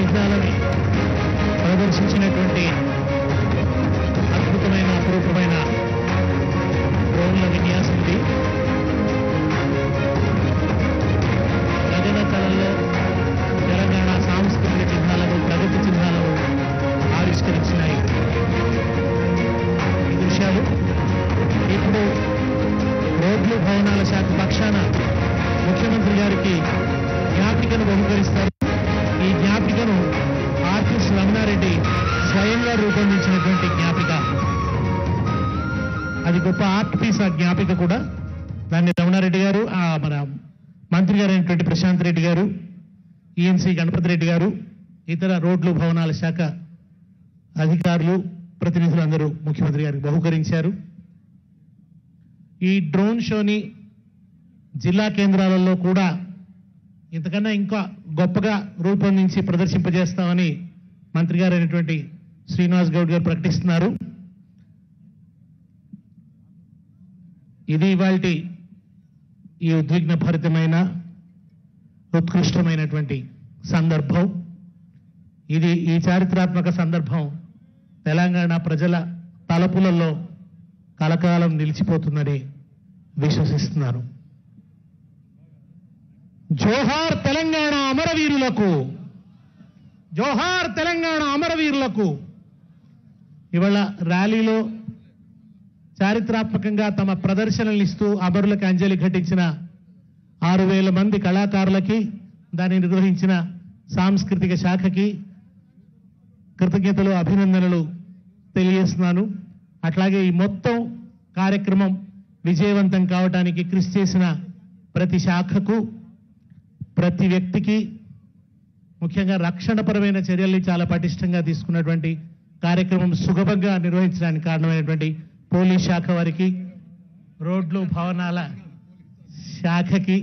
చిహ్నాలను ప్రదర్శించినటువంటి అద్భుతమైన అపురూపమైన డ్రోన్ల విన్యాసం ఇది గగన కళల్లో తెలంగాణ సాంస్కృతిక చిహ్నాలను ప్రగతి చిహ్నాలను ఆవిష్కరించినాయి ఈ దృశ్యాలు ఇప్పుడు రోడ్లు భవనాల శాఖ పక్షాన ముఖ్యమంత్రి గారికి జ్ఞాపికను బహుకరిస్తారు ఈ జ్ఞాపికను ఆర్టిస్ట్ రమణారెడ్డి స్వయంగా రూపొందించినటువంటి జ్ఞాపిక అది గొప్ప ఆర్ట్ పీస్ ఆ జ్ఞాపిక కూడా దాన్ని రమణారెడ్డి గారు ఆ మన మంత్రి గారు అయినటువంటి ప్రశాంత్ రెడ్డి గారు ఈఎన్సీ గణపతి రెడ్డి గారు ఇతర రోడ్లు భవనాల శాఖ అధికారులు ప్రతినిధులందరూ ముఖ్యమంత్రి గారికి బహుకరించారు ఈ డ్రోన్ షోని జిల్లా కేంద్రాలలో కూడా ఇంతకన్నా ఇంకా గొప్పగా రూపొందించి ప్రదర్శింపజేస్తామని మంత్రి గారు అయినటువంటి శ్రీనివాస్ గౌడ్ గారు ప్రకటిస్తున్నారు ఇది ఇవాళ ఈ ఉద్విగ్న భరితమైన ఉత్కృష్టమైనటువంటి సందర్భం ఇది ఈ చారిత్రాత్మక సందర్భం తెలంగాణ ప్రజల తలపులలో కలకాలం నిలిచిపోతుందని విశ్వసిస్తున్నాను జోహార్ తెలంగాణ అమరవీరులకు జోహార్ తెలంగాణ అమరవీరులకు ఇవాళ ర్యాలీలో చారిత్రాత్మకంగా తమ ప్రదర్శనలు ఇస్తూ అమరులకు అంజలి ఘటించిన ఆరు వేల మంది కళాకారులకి దాన్ని నిర్వహించిన సాంస్కృతిక శాఖకి కృతజ్ఞతలు అభినందనలు తెలియజేస్తున్నాను అట్లాగే ఈ మొత్తం కార్యక్రమం విజయవంతం కావడానికి కృషి చేసిన ప్రతి శాఖకు ప్రతి వ్యక్తికి ముఖ్యంగా రక్షణపరమైన చర్యల్ని చాలా పటిష్టంగా తీసుకున్నటువంటి కార్యక్రమం సుగమంగా నిర్వహించడానికి కారణమైనటువంటి పోలీస్ శాఖ వారికి రోడ్లు భవనాల శాఖకి